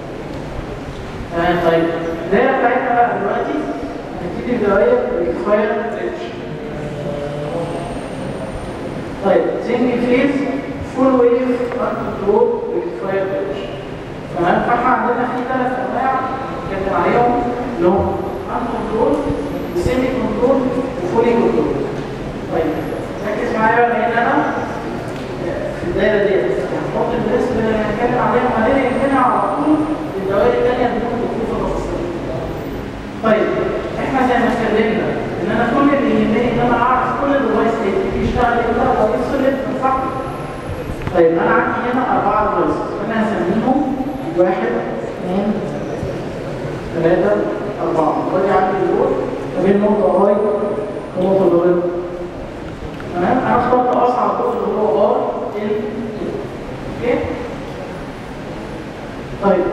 تمام طيب الدايره بتاعتنا بقى دلوقتي هنبتدي بدايه ريكفاير ريتش طيب سنجل فيز فول ويف ان كنترول ريكفاير ريتش تمام فاحنا عندنا في ثلاث انواع نتكلم عليهم اللي هم ان كنترول وسيمي كنترول وفولي كنترول طيب ركز معايا لان انا في الدايره دي هنحط الناس اللي هنتكلم عليهم علينا يهمنا على طول الدوائر الثانيه بدون دخول في تفاصيل طيب احنا زي ما اتكلمنا ان انا كل اللي يهمني ان انا اعرف كل ديفايس بيشتغل امتى ويفصل امتى صح؟ طيب انا عندي هنا اربعه ديفايسز انا هسميهم واحد اثنين ثلاثه اربعه واجي عندي دول ما بين نقطه هاي ونقطه دول تمام انا اخترت اصعب جزء اللي هو ار ال اوكي طيب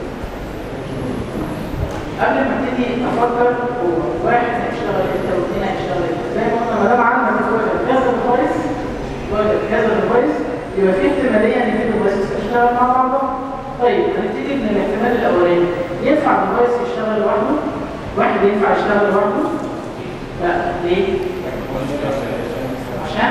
قبل ما ابتدي افكر هو واحد هيشتغل امتى واثنين هيشتغل امتى زي ما قلنا ما دام عندك دلوقتي كذا ديفايس دلوقتي كذا ديفايس يبقى في احتماليه ان في ديفايسز تشتغل مع بعضها طيب هنبتدي من الاحتمال الاولاني ينفع ديفايس يشتغل لوحده واحد ينفع يشتغل لوحده لا ليه عشان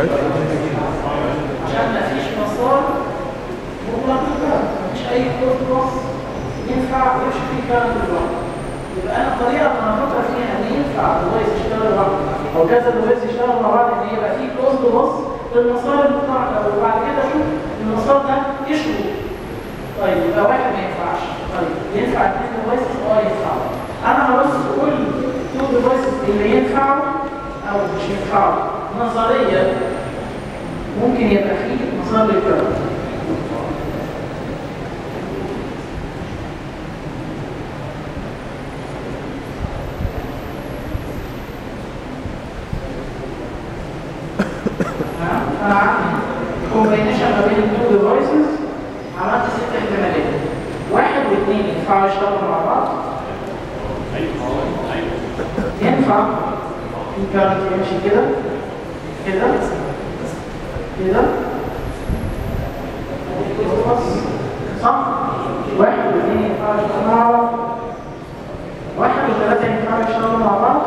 عشان ما فيش مسار مغلق للكهرباء مفيش اي كود نص ينفع يمشي فيه كهرباء لوحده يبقى انا الطريقه اللي انا بفكر فيها ان ينفع ديفايس يشتغل لوحده او كذا ديفايس يشتغل مع بعض ان يبقى فيه كلوز نص للمسار المقطع وبعد كده اشوف المسار ده ايه شروطه طيب يبقى واحد ما ينفعش طيب ينفع اثنين ديفايسز اه ينفع انا هبص كل تو ديفايسز اللي ينفعوا او مش ينفعوا نظريا ممكن يبقى فيه مسار للكهرباء انا عندي كومبينيشن ما بين التو ديفايسز عملت ست احتمالات واحد واثنين ينفعوا يشتغلوا مع بعض ينفع في كارت يمشي كده كده كده صح واحد واثنين ينفعوا يشتغلوا مع بعض واحد وثلاثة ينفعوا يشتغلوا مع بعض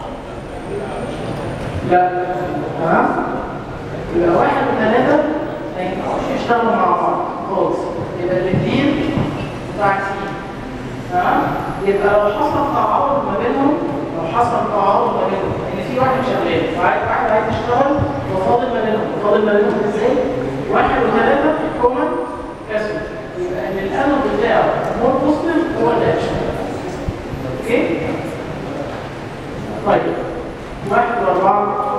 لا تمام يبقى واحد وثلاثة ما ينفعوش يشتغلوا مع بعض خالص يبقى الاثنين متعكسين تمام يبقى لو حصل تعارض ما بينهم لو حصل تعارض ما بينهم ان في واحد شغال وعايز واحد عايز يشتغل وفاضل ما بينهم فاضل ما بينهم ازاي؟ واحد وثلاثة كومن كسر يبقى ان الانود بتاعه مور بوزيتيف هو اللي هيشتغل اوكي؟ طيب واحد واربعة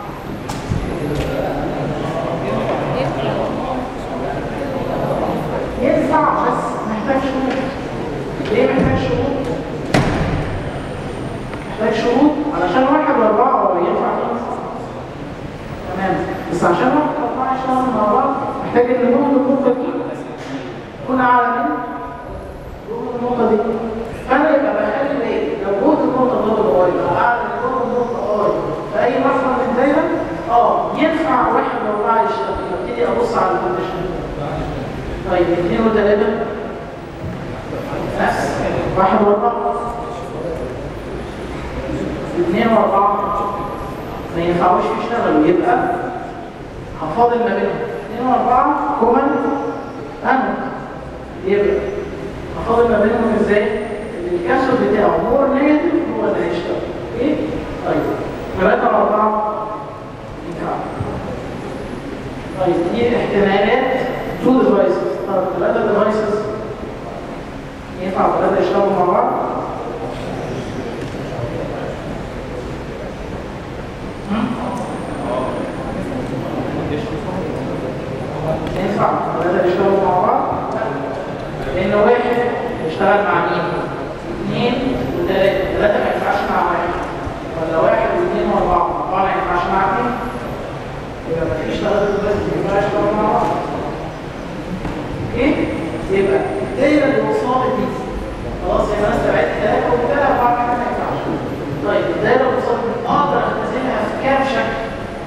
ينفع بس محتاج شروط ليه محتاج شروط؟ محتاج شروط علشان واحد واربعة ينفع ينفع تمام بس عشان واحد واربعة يشتغلوا مع بعض محتاج ان جهد النقطة دي يكون اعلى من جهد النقطة دي فانا يبقى بخلي ايه؟ لو جهد النقطة ضد اي لو اعلى من جهد النقطة اي في اي مرحلة من الدايرة اه ينفع واحد واربعة يشتغل ابتدي ابص على الكونديشن طيب اثنين وثلاثة نفس واحد واربعة اثنين واربعة ما ينفعوش يشتغلوا يبقى هفاضل ما بينهم اثنين واربعة كومن انود يبقى هفاضل ما بينهم ازاي؟ اللي الكسر بتاعه مور نيجاتيف هو اللي هيشتغل اوكي؟ طيب ثلاثة واربعة ينفع طيب دي احتمالات تو ديفايسز طب ثلاثة ديفايسز ينفع ثلاثة يشتغلوا مع بعض؟ ينفع ثلاثة يشتغلوا مع بعض؟ لأن واحد يشتغل مع مين؟ اثنين وثلاثة، ثلاثة ما ينفعش مع واحد ولا واحد واثنين وأربعة، أربعة ما ينفعش مع اثنين يبقى ما فيش ثلاثة بس ينفع يشتغلوا مع بعض اوكي؟ يبقى الدايرة اللي وصلت دي خلاص يبقى انا استبعدت ثلاثة وثلاثة أربعة كمان ما ينفعش طيب الدايرة اللي وصلت دي أقدر أختزلها في كام شكل؟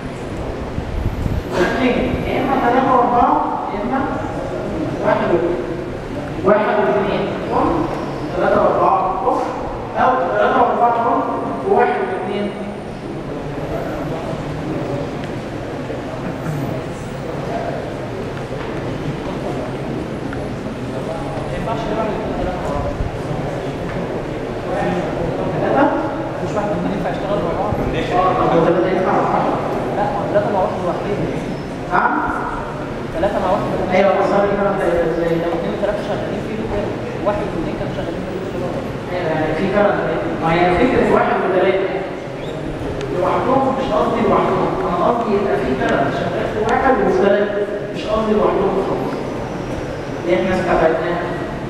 شكلين يا إما ثلاثة وأربعة يا إما واحد واثنين واحد واثنين هم ثلاثة وأربعة كفر أو ثلاثة وأربعة هم وواحد واثنين ما ينفعش نعمل ثلاثة مش واحد من ينفع يشتغل مع بعض اه طب ثلاثة ينفع مع بعض لا ما ثلاثة مع واحد لوحدين نعم ثلاثة مع واحد لوحدين. ايوه مسار الكلام ده ازاي لو اثنين وثلاثة شغالين فيه لوحدين واحد واثنين كانوا شغالين فيه لوحدين ايوه يعني في كلام ما هي فكره واحد وثلاثه لوحدهم مش قصدي لوحدهم انا قصدي يبقى في كلام شغال في واحد وثلاثه مش قصدي لوحدهم خالص دي احنا استبعدناها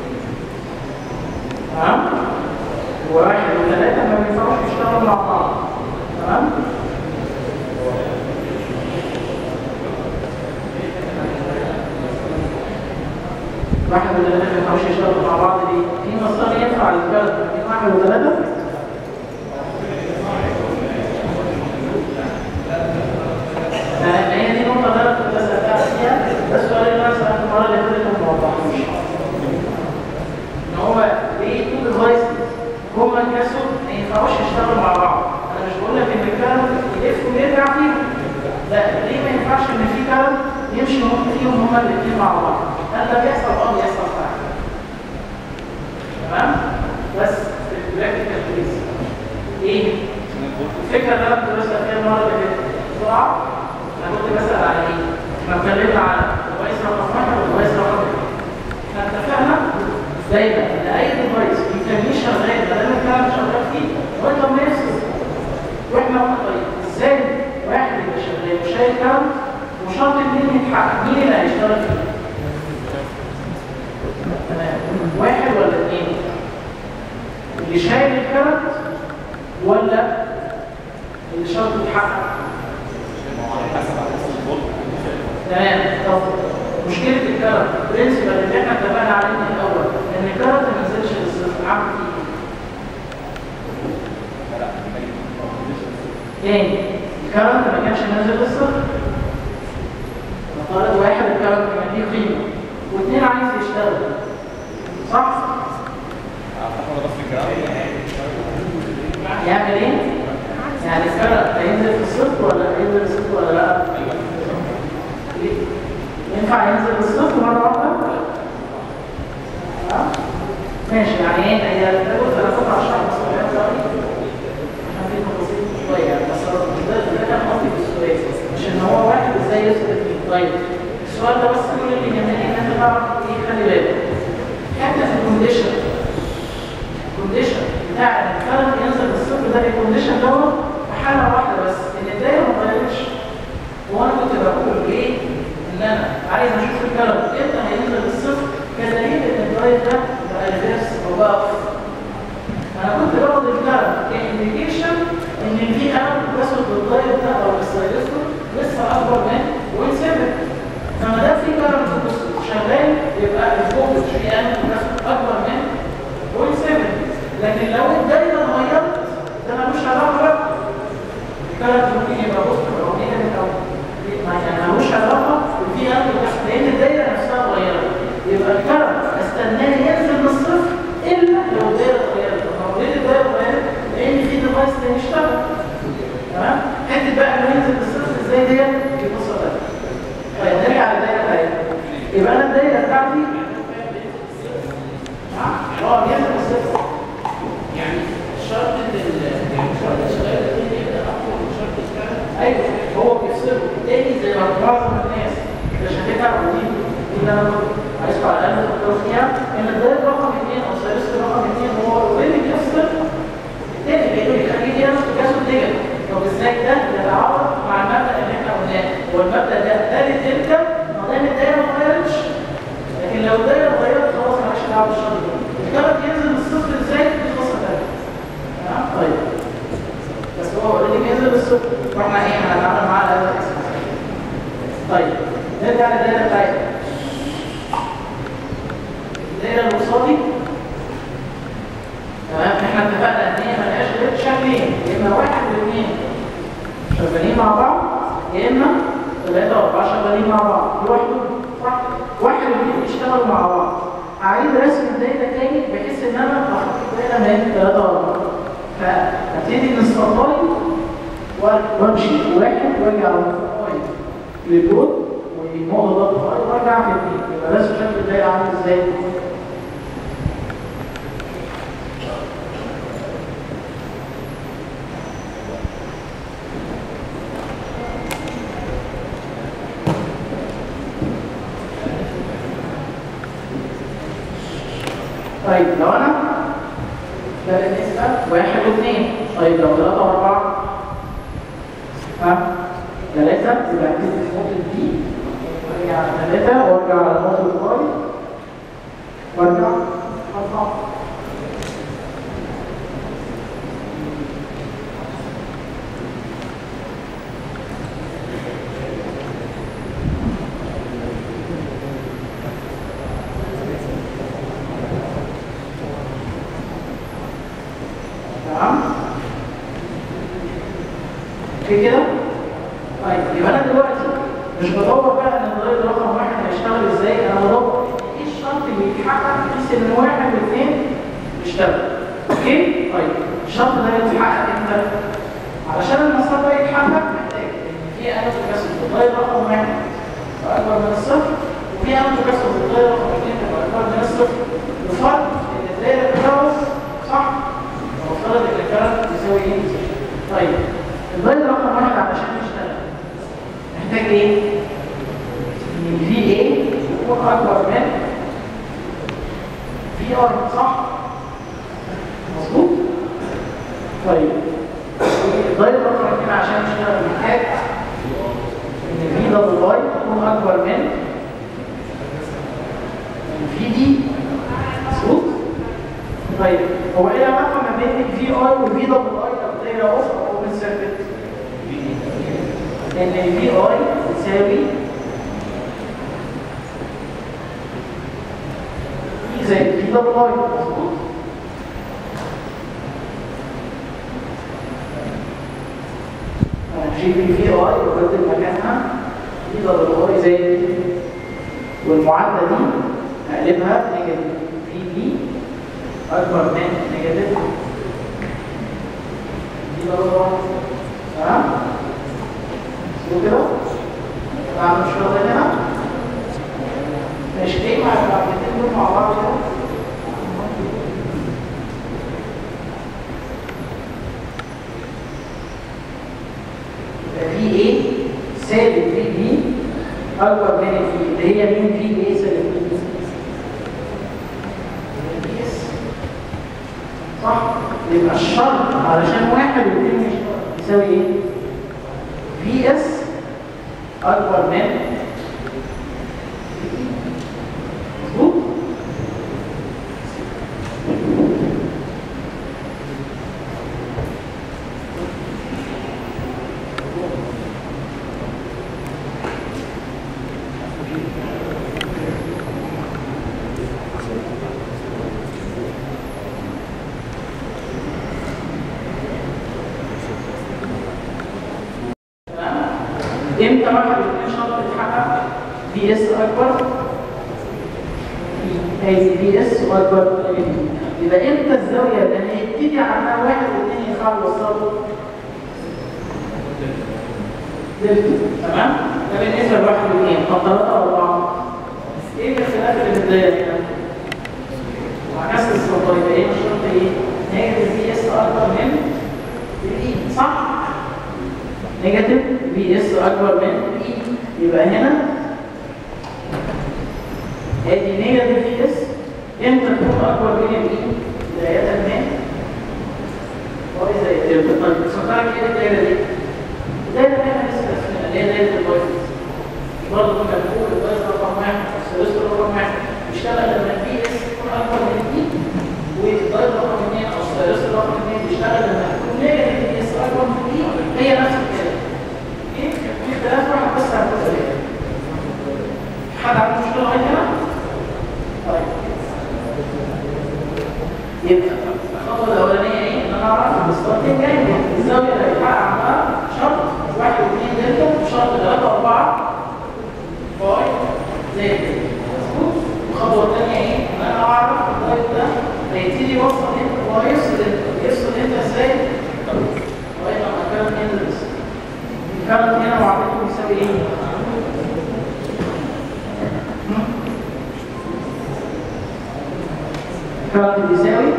تمام واحد وثلاثه ما بينفعوش يشتغلوا مع بعض تمام واحد وثلاثة ما ينفعوش يشتغلوا مع بعض دي في مسار ينفع للبلد بين واحد وثلاثة آه، هي دي نقطة اللي أنا كنت بسأل فيها يمشي فيهم هما الاثنين مع بعض هل ده بيحصل اه بيحصل فعلا تمام بس في البراكتيكال كيس ايه الفكره اللي انا كنت بسال فيها المره اللي فاتت بسرعه انا كنت بسال على ايه؟ احنا اتكلمنا على الديفايس رقم واحد والديفايس رقم اثنين احنا اتفقنا دايما ان اي ديفايس بيخليه شغال ما دام الكلام شغال فيه لغايه لما يفصل واحنا قلنا طيب ازاي واحد يبقى شغال وشايل كلام وشرط اثنين يتحقق مين اللي هيشتغل فيه؟ تمام واحد ولا اثنين؟ اللي شايل الكارت ولا اللي شرط يتحقق؟ تمام طب مشكلة الكارت البرنسبل اللي احنا اتفقنا عليه من الأول إن الكارت ما نزلش للصفر عامل فيه تاني الكارت ما كانش نازل للصفر نفترض واحد الكارت كان ليه قيمة واثنين عايز يشتغل صح؟ يعمل ايه؟ يعني الكارت هينزل في الصفر ولا هينزل الصفر ولا لا؟ ليه؟ ينفع ينزل الصفر مرة واحدة؟ ها؟ ماشي يعني ايه هي بص انا كنت هشرح بس عشان في تفاصيل شويه بس ده ده كان قصدي في السؤال مش ان هو واحد ازاي يثبت فيه طيب السؤال ده بس كل اللي يهمني ان انت تعرف ايه خلي بالك حته في الكونديشن الكونديشن بتاع ان الكلام ينزل الصفر ده الكونديشن دوت في حاله واحده بس ان الدايره ما اتغيرتش وانا كنت بقول ليه ان انا عايز اشوف الكلام امتى هينزل الصفر كدليل ان الداير ده بقى ريفرس او بقى أوف. انا كنت باخد الكلام كانديكيشن ان في امل بسود للداير ده او السايلستور لسه اكبر من وين 7 فما دام في كلام شغال يبقى الفولتج في امل بسود اكبر من وين 7 لكن لو الدايره اتغيرت ده ملوش علاقه بقى الكلام ممكن يبقى بص او نيجاتيف او ما يعني ملوش علاقه وفي امل بس لان الدايره نفسها اتغيرت يبقى الكلام استناه ينزل من الصفر الا لو الدايره اتغيرت طب لو ليه الدايره اتغيرت لان في ديفايس تاني اشتغل تمام حته بقى انه ينزل من الصفر ازاي ديت دي قصه ثانيه طيب نرجع للدايره بتاعتنا يبقى انا الدايره بتاعتي اه بينزل من الصفر يعني شرط ان شرط الشغال ده يبدا اقوى من شرط الكلام ايوه هو بيفصله تاني زي ما معظم الناس مش هتتعب ودي دي اللي انا عايز على الاقل تفكروا فيها ان الداير رقم اثنين او سيرفيس رقم اثنين هو اوريدي بيفصل التاني لانه بيخليه ياخد جاسو نيجاتيف طب ازاي ده يتعارض مع المبدا اللي احنا قلناه هو المبدا ده ثالث تلك ما دام الدايره ما اتغيرتش لكن لو الدايره اتغيرت خلاص مالهاش دعوه بالشرط ده الكلام ينزل من الصفر ازاي دي قصه ثانيه تمام طيب بس هو اوريدي بينزل بالصفر واحنا ايه هنتعامل معاه على هذا الاساس طيب نرجع للدايره بتاعتنا الدايره اللي قصادي تمام احنا اتفقنا ان هي ملهاش غير شكلين يا اما واحد واثنين شغالين مع بعض يا اما ثلاثه واربعه شغالين مع بعض لوحدهم صح واحد واثنين بيشتغلوا مع بعض هعيد رسم الدايره تاني بحيث ان انا احط الدايره من ثلاثه واربعه فابتدي من السبلاي وامشي واحد وارجع للسبلاي للجود والنقطه ضغط فاي وارجع في اثنين يبقى رسم شكل الدايره عامل ازاي؟ طيب لو انا ده بالنسبه واحد واثنين طيب لو ثلاثه واربعه ها ثلاثه يبقى هنكتب نقطه دي وارجع على ثلاثه وارجع على نقطه واي وارجع اربعه تمام في كده طيب يبقى انا دلوقتي مش بدور بقى ان الضريب رقم واحد هيشتغل ازاي انا بدور ايه الشرط اللي يتحقق بحيث ان واحد واثنين يشتغل اوكي طيب الشرط ده يتحقق امتى علشان المسار ده يتحقق محتاج ان في انا كسر الضريب رقم واحد سواء يكون اكبر من في ار صح مظبوط طيب الدايره رقم 2 عشان نشتغل محتاج ان في دبل اي تكون اكبر من في دي مظبوط طيب هو ايه العلاقه ما بين الفي اي والفي دبل اي لو دايره اخرى اوبن سيركت ان الفي اي تساوي E زي الفي دبل اي مظبوط هنشيل الفي اي وبدل مكانها في دبل اي زي والمعادله دي هقلبها نيجاتيف في بي اكبر من نيجاتيف دي دبل اي تمام شو كده طبعا مش واضح هنا مش ليه مع العمليتين دول مع بعض كده يبقى في ايه سالب في بي اكبر من الفي اللي هي مين في ايه سالب في بي في اس صح يبقى الشرط علشان واحد واثنين مش يساوي ايه في اس اكبر من مظبوط تمام امتى واحد واثنين شرط يتحقق في اس اكبر هي في اس واكبر من في يبقى امتى الزاويه اللي هيبتدي عندها واحد واثنين يوصلوا دلتا تمام ده بالنسبه لواحد واثنين طب ثلاثه واربعه ايه الاختلاف اللي في الدايره هنا؟ وعكس الصوت يبقى ايه الشرط ايه؟ نيجاتيف في اس اكبر من الاي صح؟ نيجاتيف في اس اكبر من اي يبقى هنا ادي نيجاتيف في اس امتى تكون اكبر من الاي بدايه من واي زي الدلتا طيب سؤالك ايه الدايره دي؟ الدايره اللي احنا لسه رسمها اللي هي دايره الوايت برضه كنا بنقول الوايت رقم واحد الثلاثي رقم واحد بيشتغل لما الفي اس يكون اكبر من الاي والدايره رقم اثنين او الثلاثي رقم اثنين بيشتغل لما يكون نيجاتيف في اس اكبر من الاي هي نفس الكلام ايه؟ في ثلاث واحد بس على الجزء ده حد عنده مشكله لغايه هنا؟ طيب يبقى الخطوه الاولانيه ايه؟ ان انا اعرف الستارتنج جاي الزاويه اللي هيتحقق عندها شرط واحد واثنين دلتا وشرط ثلاثه واربعه باي زي كده مظبوط؟ الخطوه الثانيه ايه؟ ان انا اعرف اللايت ده هيبتدي يوصل امتى وهيفصل امتى يفصل امتى ازاي؟ لغايه لما كان ينزل كانت هنا وعطيكم يساوي ايه؟ كانت بيساوي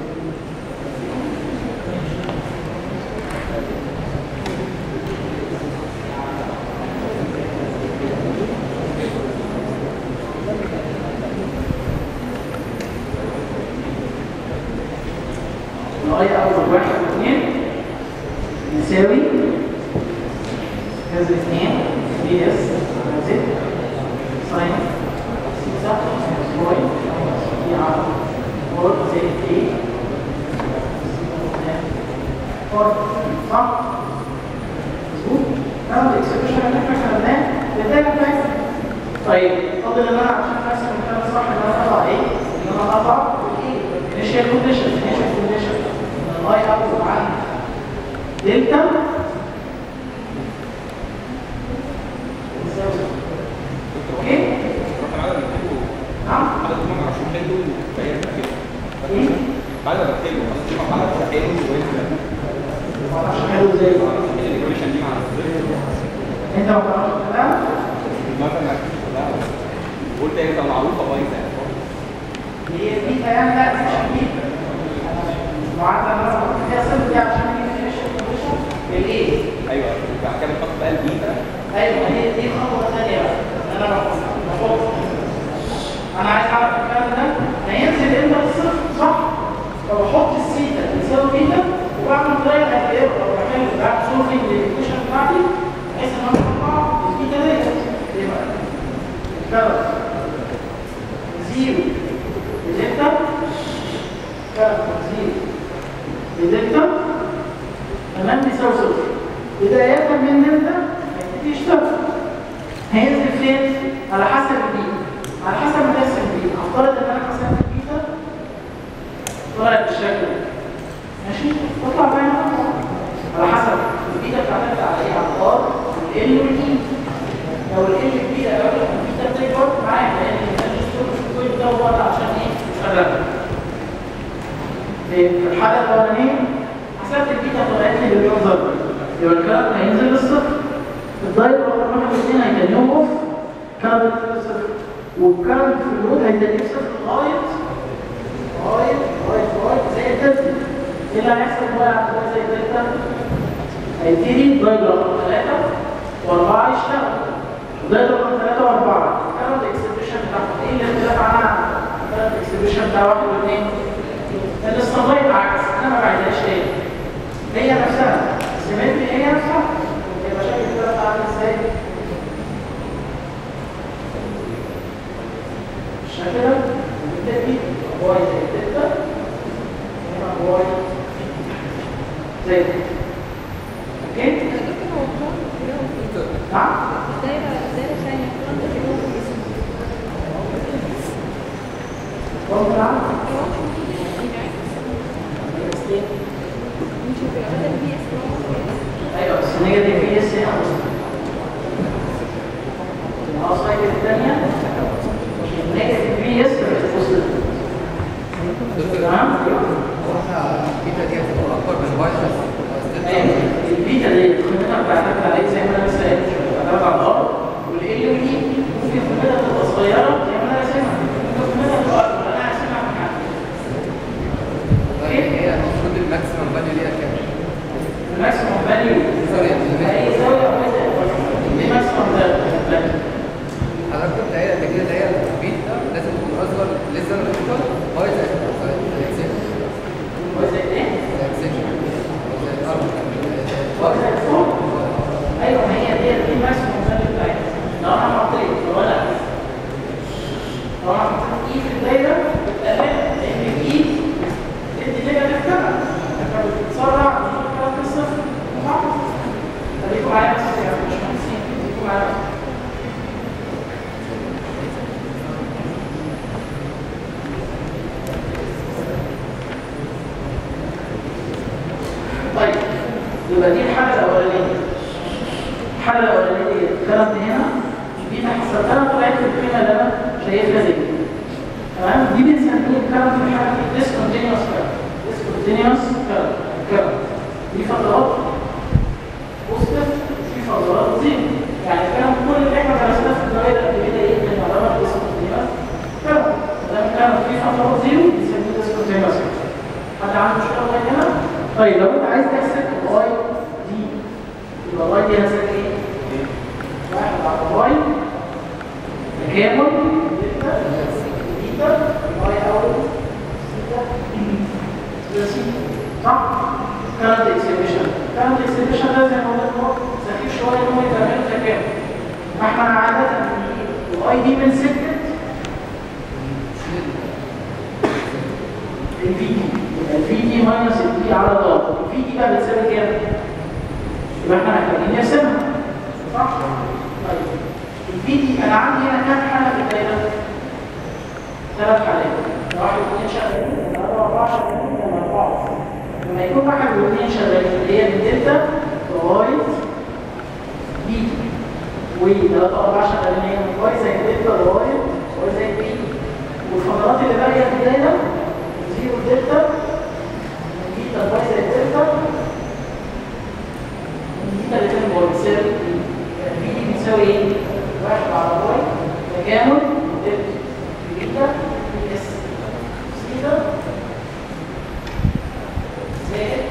لغاية أول واحد واثنين يساوي كذا اثنين بي اس زد ساين سيتا باي بي على فور زد اي فور صح؟ مظبوط؟ ده الاكسبريشن اللي احنا خدناه بداية بتاعتنا طيب فاضل ان انا عشان ارسم الكلام صح ان انا اضع ايه؟ ان انا اضع ايه؟ initial condition initial condition ان الاي اوت عن دلتا اوكي؟ نعم ايه؟ بعد ما بكتبه خلاص دي مرحله تحليل وانت معرفش حلو ازاي الايكويشن دي مع الصفر انت ما تعرفش الكلام مثلا قلت هي تبقى معروفه بايظه هي دي كلام لا مش اكيد معادله انا بحط فيها صفر دي عشان هي initial condition بالايه؟ ايوه بعد كده بحط بقى البيتا ايوه هي دي الخطوه الثانيه بقى انا بحط بحط زي ما قلنا كارت زيرو بدلتا كارت زيرو بدلتا تمام بيساوي صفر بداية من دلتا هيبتدي يشتغل هينزل فين؟ على حسب البيئة على حسب مقاس البيئة افترض ان انا حسبت البيئة طلعت بالشكل ده ماشي؟ تطلع بقى هنا على حسب البيئة بتعتمد على ايه؟ على الار والال والاي لو ال كبيرة أوي الكمبيوتر بتكبر معاك لأن الريجستر الكويت ده هو عشان إيه؟ يشتغل. في الحالة الأولانية حسبت البيتا طلعت لي باليوم ضرب يبقى الكلام هينزل للصفر الدايت رقم واحد واثنين هيتنيهم اوف كارت هينزل للصفر والكارت في اللود هيتنيه صفر لغاية لغاية لغاية لغاية زي الدلتا ايه اللي هيحصل بقى عندنا زي الدلتا؟ هيبتدي دايت رقم ثلاثة وأربعة يشتغل ده رقم 3 و4 كانت الاكسبريشن بتاعهم ايه اللي اختلف عنها كانت الاكسبريشن بتاع 1 و2 الاستنلايت عكس انا ما بعدهاش تاني هي نفسها سيمتري هي نفسها يبقى شكل كده بتاع ازاي الشكل ده بتدي واي زي الدلتا هنا واي زي الدلتا اوكي نعم دايرة دايرة ثانية كنت كده ممكن نعم نشوف بدل بي اس ايوه بس النيجاتيف في اس هنا الاصايد الثانيه النيجاتيف في اس بوزيتيف تمام البيتا دي هتبقى اكبر من الواي بس أيوة. البيتا دي قيمتها بتعتمد عليه زي ما انا لسه قايل بتعتمد على الار والال والاي ممكن قيمتها تبقى صغيره زي ما انا راسمها ممكن قيمتها تبقى اكبر انا هرسمها في حاجه طيب هي المفروض الماكسيمم فاليو ليها كام؟ الماكسيموم فاليو سوري اي زاويه او اي زاويه دي ماكسيموم فاليو حضرتك كنت قايل قبل كده اللي هي البيتا لازم تكون اصغر لسه انا بختار واي زائد الاكسجين وزي ايه؟ الاكسجين زائد الارض وزي فوق ايوه ما هي دي دي ماكسيموم فاليو بتاعتها لو انا حطيت لو انا لو انا حطيت اي في الدايره بتقلل لان الاي تدي نيجاتيف كمان فبتتسرع من الكلام الصفر صح؟ خليكم معايا بس يا باشمهندسين خليكم معايا بس. طيب يبقى دي الحالة الأولانية الحالة الأولانية دي كانت هنا دي أنا حسبتها طلعت القيمة اللي أنا شايفها دي تمام دي بنسميها كانت في الحالة دي discontinuous current discontinuous current current دي فترات بوزيتيف في فترات زيرو يعني كان كل اللي احنا درسناه في الدوائر قبل كده ايه من علامة discontinuous current ده كان في فترات زيرو بنسميه discontinuous current حد عنده مشكلة لغاية هنا؟ طيب لو انت عايز تحسب الواي دي يبقى الواي دي هتساوي ايه؟ واحد على واي تكامل دلتا بيتا واي اول سيتا سي صح؟ كانت اكسبريشن كانت اكسبريشن ده زي ما قلنا ان هو سخيف شويه ان هو يتعمل تكامل فاحنا عاده الواي دي بنسكت الفي دي الفي دي ماينس الفي على ضغط الفي دي بقى بتساوي كام؟ يبقى احنا محتاجين نقسمها صح؟ طيب الفي دي انا عندي هنا كام حاله في الدايره؟ ثلاث حالات واحد واثنين شغالين ثلاثة وأربعة شغالين ثلاثة أربعة لما يكون واحد واثنين شغالين اللي هي من دلتا لغاية بي وثلاثة أربعة شغالين هي من واي زي دلتا لغاية واي زي بي والفترات اللي باقية في الدايرة زيرو دلتا من بيتا باي زي دلتا من بيتا الاثنين باي بتساوي بي دي بتساوي ايه؟ واحد على باي تجامل دلتا بيتا بي اس سيتا زائد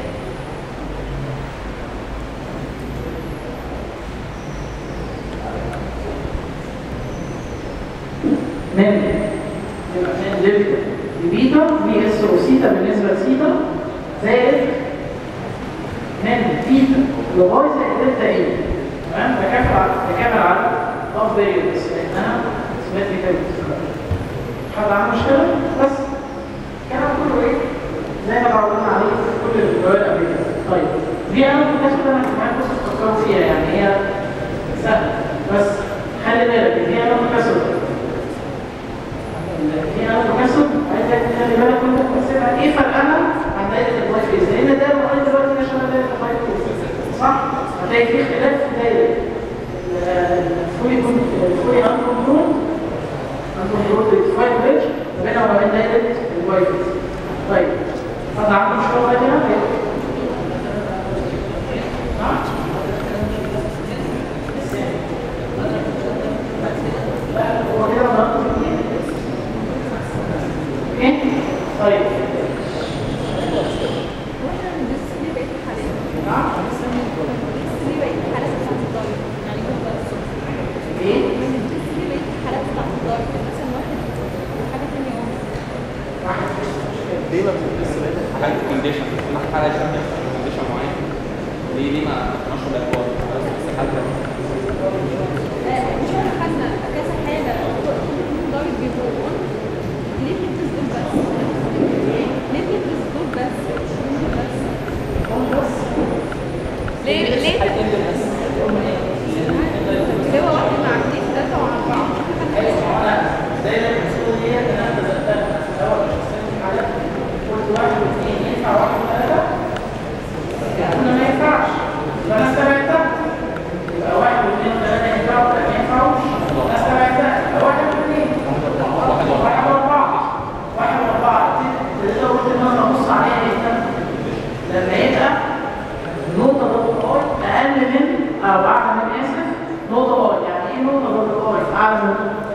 من يبقى من دلتا بيتا بي اس وسيتا بالنسبه لسيتا زائد من بيتا لغايه زائد دلتا ايه تمام بكامل على بكامل على اوف فيريبلز لانها سيمتريكال حد عنده مشكله بس الكلام كله ايه زي ما اتعودنا عليه في كل الفيديوهات قبل كده طيب دي انا بالنسبه انا كمان بص تفكروا فيها يعني هي سهله بس خلي بالك ان هي لما كسر هي لما كسر عايزك تخلي بالك وانت بتحسبها ايه فرقها عن دايره الواي فيز لان ده لغايه دلوقتي مش انا دايره الواي فيز صح؟ هتلاقي في اختلاف في دايره الفولي الفولي ان كنترول ان كنترول فايل بريدج ما بينها وما بين دايره الواي فيز طيب حد عنده مشكله لغايه هنا؟ نعم؟ لا هو كده ضغط ايه؟ طيب واحنا بندرس ليه بقيت الحالات نعم بندرس ليه بقيت الحالات بتاعت الضرب يعني كنت ايه؟ بندرس ليه بقيت الحالات بتاعت الضرب مثلا واحد وحاجه ثانيه اهو واحد مشكله ليه ما بتدرس بقيه الحالات كونديشن كل حاله شبه كونديشن معين ليه ليه ما نشر الادوار بس حاله آه، مش احنا خدنا كذا حاله ضرب بيبقوا اون ليه بندرس دول بس؟ ليه بندرس دول بس؟ دول بس ليه ليه اللي هو واحد مع اثنين ثلاثه واربعه ايوه انا دايما المسؤول دي ان انا بزقها في الاول مش هسلم حاجه قلت واحد واثنين ينفع واحد وثلاثه يعني ما ينفعش فانا استبعدتها يبقى واحد واثنين وثلاثه ينفعوا ولا ما ينفعوش انا استبعدتها يبقى واحد واثنين واحد واربعه واحد واربعه تقدر قلت ان انا ابص عليها جدا لما يبقى نقطه ضغط اي اقل من او اعلى من اسف نقطه اي يعني ايه نقطه ضغط اي اعلى من نقطه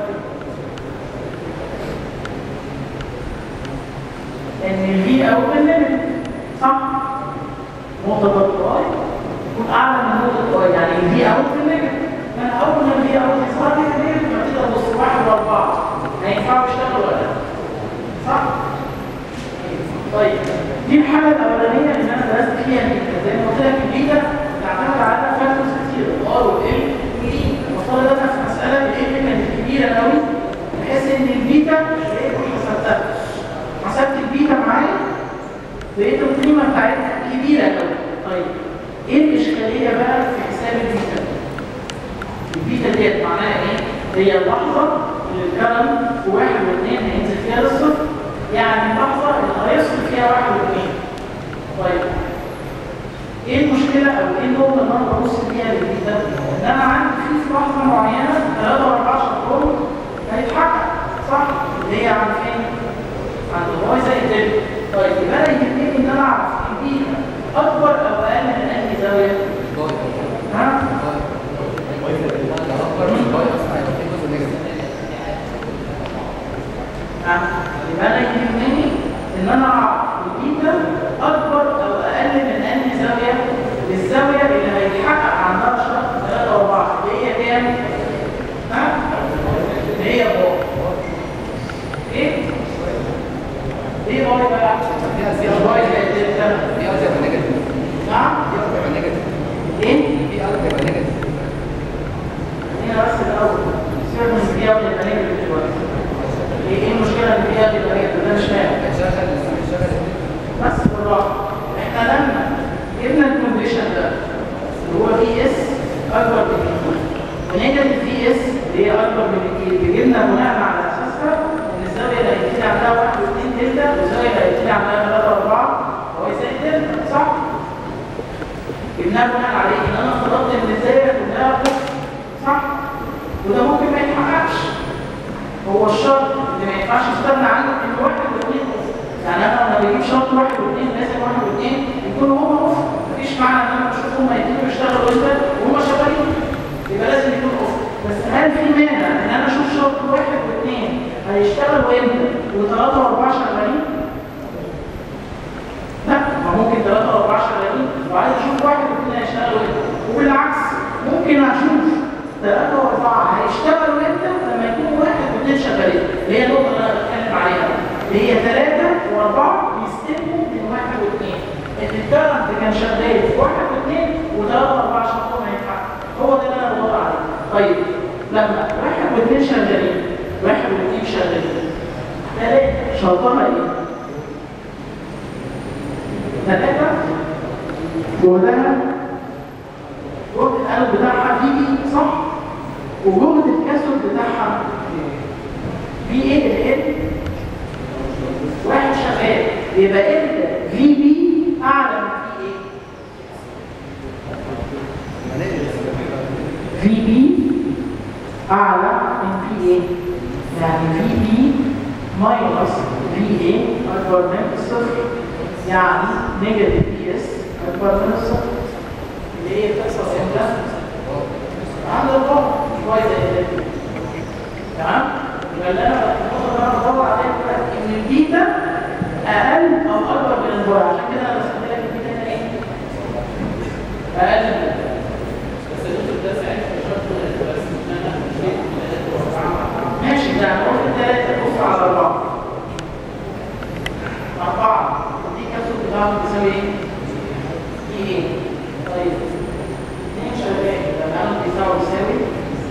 ان الفي او الليمت صح نقطه ضغط اي تكون اعلى من نقطه اي يعني الفي او في الليمت من اول ما الفي او تظهر لي في الليمت ما تقدر تبص واحد واربعه ما ينفعوا يشتغلوا ولا لا صح طيب دي الحاله الاولانيه اللي انا درست فيها البيتا زي ما قلت لك البيتا بتعتمد على فاكتورز كتير الار والال والي المفروض ده في مساله ال كانت كبيره قوي بحيث ان البيتا لقيت حسبتها حسبت البيتا معايا لقيت القيمه بتاعتها كبيره قوي طيب ايه الاشكاليه بقى في حساب البيتا؟ البيتا ديت معناها ايه؟ هي اللحظه اللي الكلام في واحد واثنين هينزل فيها للصفر يعني اللحظه اللي هيصل فيها واحد واثنين طيب ايه المشكله او ايه النقطه اللي انا ببص فيها للبيتا؟ ان انا عندي في في لحظه معينه 3 و4 شهور هيتحقق صح؟ اللي هي عند فين؟ عند الواي زائد دلتا طيب يبقى انا يهمني ان انا اعرف البيتا اكبر او اقل من انهي زاويه؟ ها؟ اكبر من باي اصلا هيبقى في جزء نيجاتيف نعم يبقى انا يهمني ان انا اعرف البيتا اكبر او اقل من انهي زاويه الزاويه اللي هيتحقق عندها شرط 3 و4 اللي هي كام؟ ها؟ اللي هي باي ايه؟ ايه باي بقى؟ فيها زيرو باي زائد دلتا في ارض هيبقى نيجاتيف نعم؟ في ارض هيبقى نيجاتيف ايه؟ في ارض هيبقى نيجاتيف هنا بس الاول سيبك من البيئه واليابانيه اللي دلوقتي ايه ايه المشكله في البيئه اليابانيه ده مش فاهم هيشغل هيشغل بس بالراحه احنا لما جبنا الكونديشن ده اللي هو في اس اكبر من الاثنين ونيجاتيف في اس اللي هي اكبر من الاثنين جبنا بناء على اساسها ان الزاويه اللي هيبتدي عندها 1 و2 دلتا والزاويه اللي هيبتدي عندها 3 و4 هو زائد دلتا صح؟ جبناها بناء عليه ان انا افترضت ان الزاويه كلها صفر صح؟ وده ممكن ما يتحققش هو الشرط اللي ما ينفعش استغنى عنه ان واحد واثنين اوف يعني انا لما بجيب شرط واحد واثنين لازم واحد واثنين يكونوا هما اوف مفيش معنى ان انا بشوف هما الاثنين بيشتغلوا امتى وهما شغالين يبقى لازم يكون اوف بس هل في مانع ان انا اشوف شرط واحد واثنين هيشتغلوا امتى وثلاثه واربعه شغالين؟ لا ما ممكن ثلاثه واربعه شغالين وعايز اشوف واحد واثنين هيشتغلوا امتى وبالعكس ممكن اشوف ثلاثة وأربعة هيشتغلوا امتى لما يكونوا واحد واثنين شغالين اللي هي النقطة اللي أنا بتكلم عليها اللي هي ثلاثة وأربعة بيستلموا من واحد واثنين إن الكرنت كان شغال في واحد واثنين وثلاثة وأربعة شغالوا ما ينفعش هو ده اللي أنا بدور عليه طيب لما والاثنين شغالين واحد واثنين شغالين ثلاثة شرطها ايه؟ ثلاثة جهدها جهد القلب بتاعها في بي صح؟ وجهد الكسر بتاعها في ايه ال واحد شغال يبقى ال في بي اعلى من في ايه؟ في بي اعلى من في ايه؟ يعني في بي ماينس في ايه اكبر من الصفر يعني نيجاتيف بي اس اكبر من الصفر اللي هي بتحصل امتى؟ عند الضغط شويه زي كده تمام؟ يبقى اللي انا بدور عليه دلوقتي ان البيتا اقل او اكبر من البار عشان كده انا رسمت لك البيتا هنا ايه؟ اقل من البار بس الدكتور ده ساعتها مش شرط بس ان انا مشيت من ثلاثة واربعة ماشي ده انا قلت ثلاثة بص على أربعة أربعة دي كسر بتاعهم بتساوي إيه؟ دي إيه؟ طيب اثنين شغال يبقى أنا بيساوي يساوي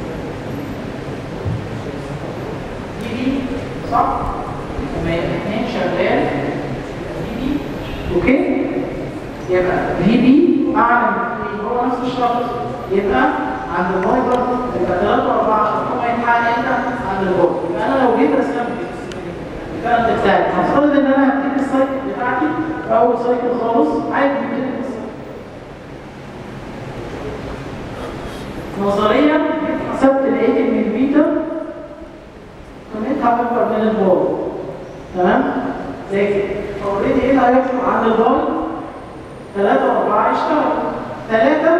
دي دي صح؟ لما يبقى اثنين شغال دي دي أوكي؟ يبقى في بي أعلى من في هو نفس الشرط يبقى عند الفايبر يبقى 3 و4 عشان هو يتحقق امتى عند الفايبر يبقى انا لو جيت رسمت الكلام بتاعي هفترض ان انا هبتدي السايكل بتاعتي في اول سايكل خالص عادي ببتدي نظريا حسبت لقيت ان البيتا قيمتها اكبر من الباي تمام زي كده اوريدي ايه اللي هيحصل عند الباي 3 و4 يشتغلوا 3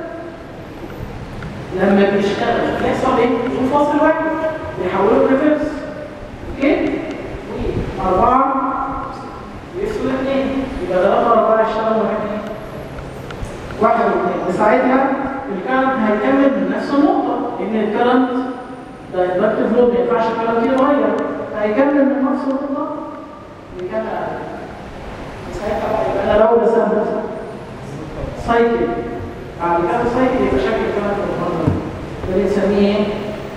لما بيشتغل بيحصل ايه؟ يقوم فاصل واحد بيحوله ريفرس اوكي؟ وأربعة يفصل اثنين يبقى ثلاثة وأربعة يشتغلوا واحد ايه؟ واحد واثنين وساعتها الكرنت هيكمل من نفس النقطة لأن الكرنت ده اندكتيف لود ما ينفعش الكرنت يتغير فهيكمل من نفس النقطة ويكمل عليها ساعتها بقى يبقى أنا لو رسمت سايكل بعد كده سايكل يبقى شكل كمان بالمنظر ده بنسميه ايه؟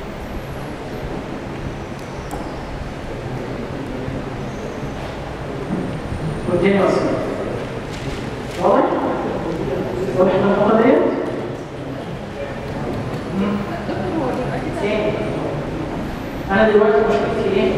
continuous واضح؟ واضح النقطة ديت؟ مم. ايه؟ أنا دلوقتي مشكلتي ايه؟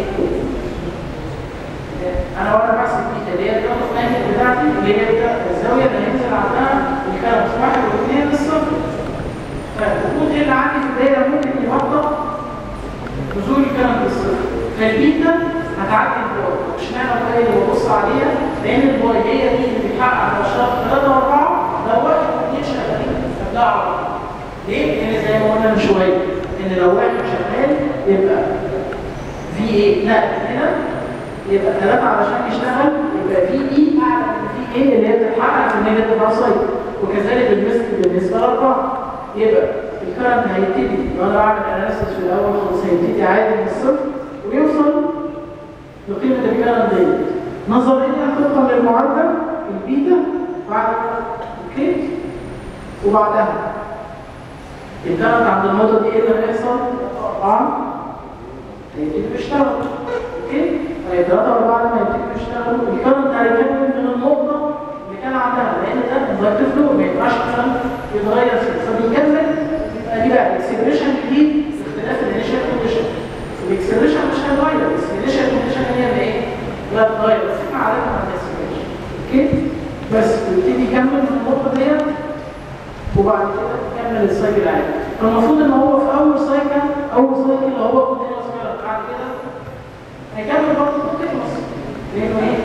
أنا وأنا بحسب البيتا ديت النقطة الثانية بتاعتي اللي هي الزاوية اللي هينزل عندها الكلام واحد واثنين للصفر فالوجود اللي عندي في الدايره ممكن يوضح نزول الكلام للصفر فالبيتا هتعدي الباي اشمعنى الباي اللي ببص عليها لان الباي هي دي اللي بتحقق على شرط 3 و4 لو واحد واثنين شغالين قبلها على طول ليه؟ لان زي ما قلنا من شويه ان لو واحد شغال يبقى في ايه؟ لا هنا يبقى 3 علشان يشتغل يبقى في اي اعلى من في ايه اللي هي بتتحقق في النيجاتيف هاف سايكل وكذلك بالنسبه بالنسبه للاربعه يبقى الكرنت هيبتدي لو انا بعمل اناليسيس في الاول خالص هيبتدي عادي من الصفر ويوصل لقيمه الكرنت ديت نظريا طبقا للمعدل البيتا بعد اوكي وبعدها الكرنت عند النقطه دي ايه اللي هيحصل؟ اربعه هيبتدي يشتغل اوكي طيب 3 و4 لما يبتدوا يشتغلوا الكرنت هيكمل من النقطه اللي كان عندها لان ده اندكتيف فلو ما ينفعش الكرنت يتغير فيه فبيكمل يبقى دي بقى اكسلريشن جديد باختلاف الانيشال كونديشن الاكسلريشن مش هيتغير بس الانيشال كونديشن هي اللي ايه؟ لا تتغير بس احنا عارفين عن الاكسلريشن اوكي بس بيبتدي يكمل من النقطه ديت وبعد كده يكمل السايكل عادي فالمفروض ان هو في اول سايكل اول سايكل اللي هو كونتينوس بعد كده هيكمل برضه كونتينوس لانه ايه؟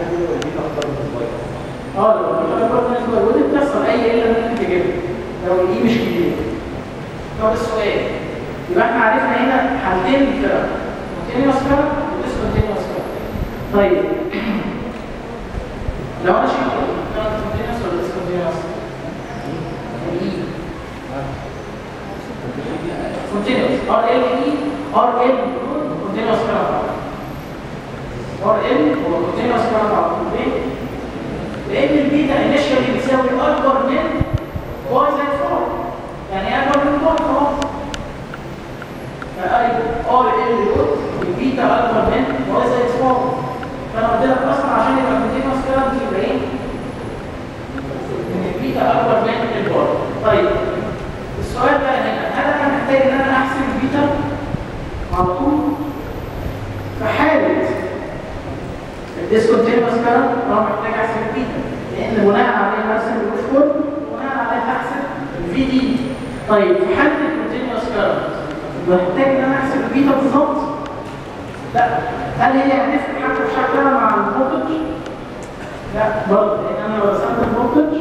اه لو الفرق برضه نسبه ودي بتحصل اي قله ممكن تجيبها لو الاي مش كبير طب السؤال يبقى احنا عرفنا هنا حالتين للفرق كونتينوس فرق وديس كونتينوس فرق طيب لو انا شلت كانت كونتينوس ولا ديس كونتينوس؟ كونتينوس ار ال اي ار ال كونتينوس فرق ار ال هو كونتينوس فرق على طول ليه؟ لان البيتا انيشالي بتساوي اكبر من واي زائد 4 يعني ايه اكبر من 4 خلاص فاي ار ال دوت البيتا اكبر من واي زائد سمول فانا قلت لك اصلا عشان يبقى كونتينوس كده يبقى ايه؟ ان البيتا اكبر من البار طيب السؤال بقى هنا هل انا محتاج ان انا احسب البيتا على طول في حاله الديسكونتينوس كارنت انا محتاج احسب البيتا لان بناء عليه هرسم الويف بناء عليه هحسب الفي دي طيب في حاله الكونتينوس كارنت محتاج ان انا احسب البيتا بالظبط لا هل هي هتفرق حتى في شكلها مع الفولتج لا برضه لان انا لو رسمت الفولتج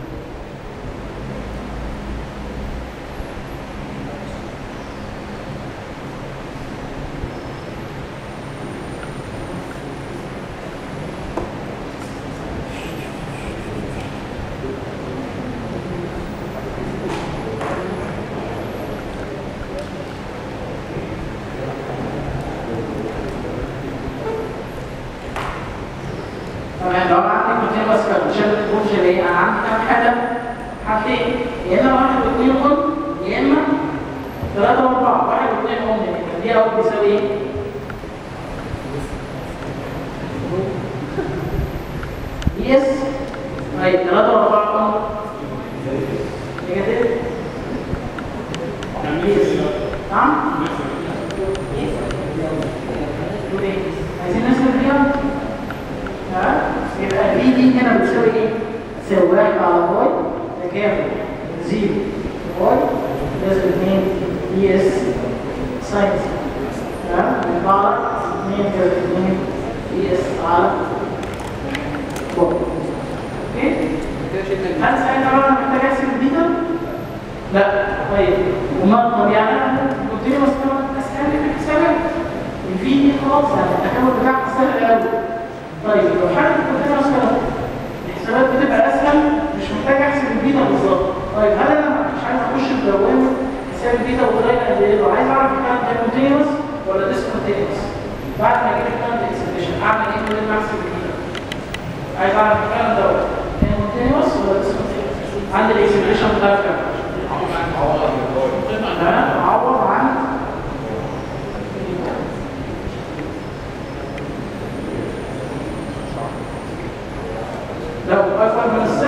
تمام لو انا عندي كونتينوس كارنت شبه الفولتج ايه انا عندي كام حاجه حاجتين يا اما واحد واثنين اوم يا اما ثلاثة واربعة واحد واثنين اوم يعني دي اوت بيساوي ايه؟ يس طيب ثلاثة واربعة اوم نيجاتيف يس نعم؟ عايزين نسأل فيها؟ ها؟ يبقى في دي هنا بتساوي ايه؟ تساوي واحد على واي تكامل زيرو واي لازم اثنين دي اس ساين ها؟ يطلع لك اثنين كده اثنين دي اس على واي اوكي؟ كده شلنا هل ساعتها بقى انا محتاج احسب البيتا؟ لا طيب وما طب يعني انا قلت لي مثلا اسهل في الحسابات الفي دي خلاص يعني التكامل بتاعها سهل قوي طيب لو حاجه قلت لي مثلا الحسابات بتبقى اسهل مش محتاج احسب البيتا بالظبط طيب هل انا مش عايز اخش في دوامه حساب البيتا وطريقه قد ايه لو عايز اعرف الكلام ده كونتينوس ولا ديسكونتينوس بعد ما اجيب الكلام ده اكسبريشن اعمل ايه من غير ما احسب البيتا عايز اعرف الكلام ده كونتينوس ولا ديسكونتينوس عندي الاكسبريشن بتاع الكلام تمام عوض عن لو اكبر من الصفر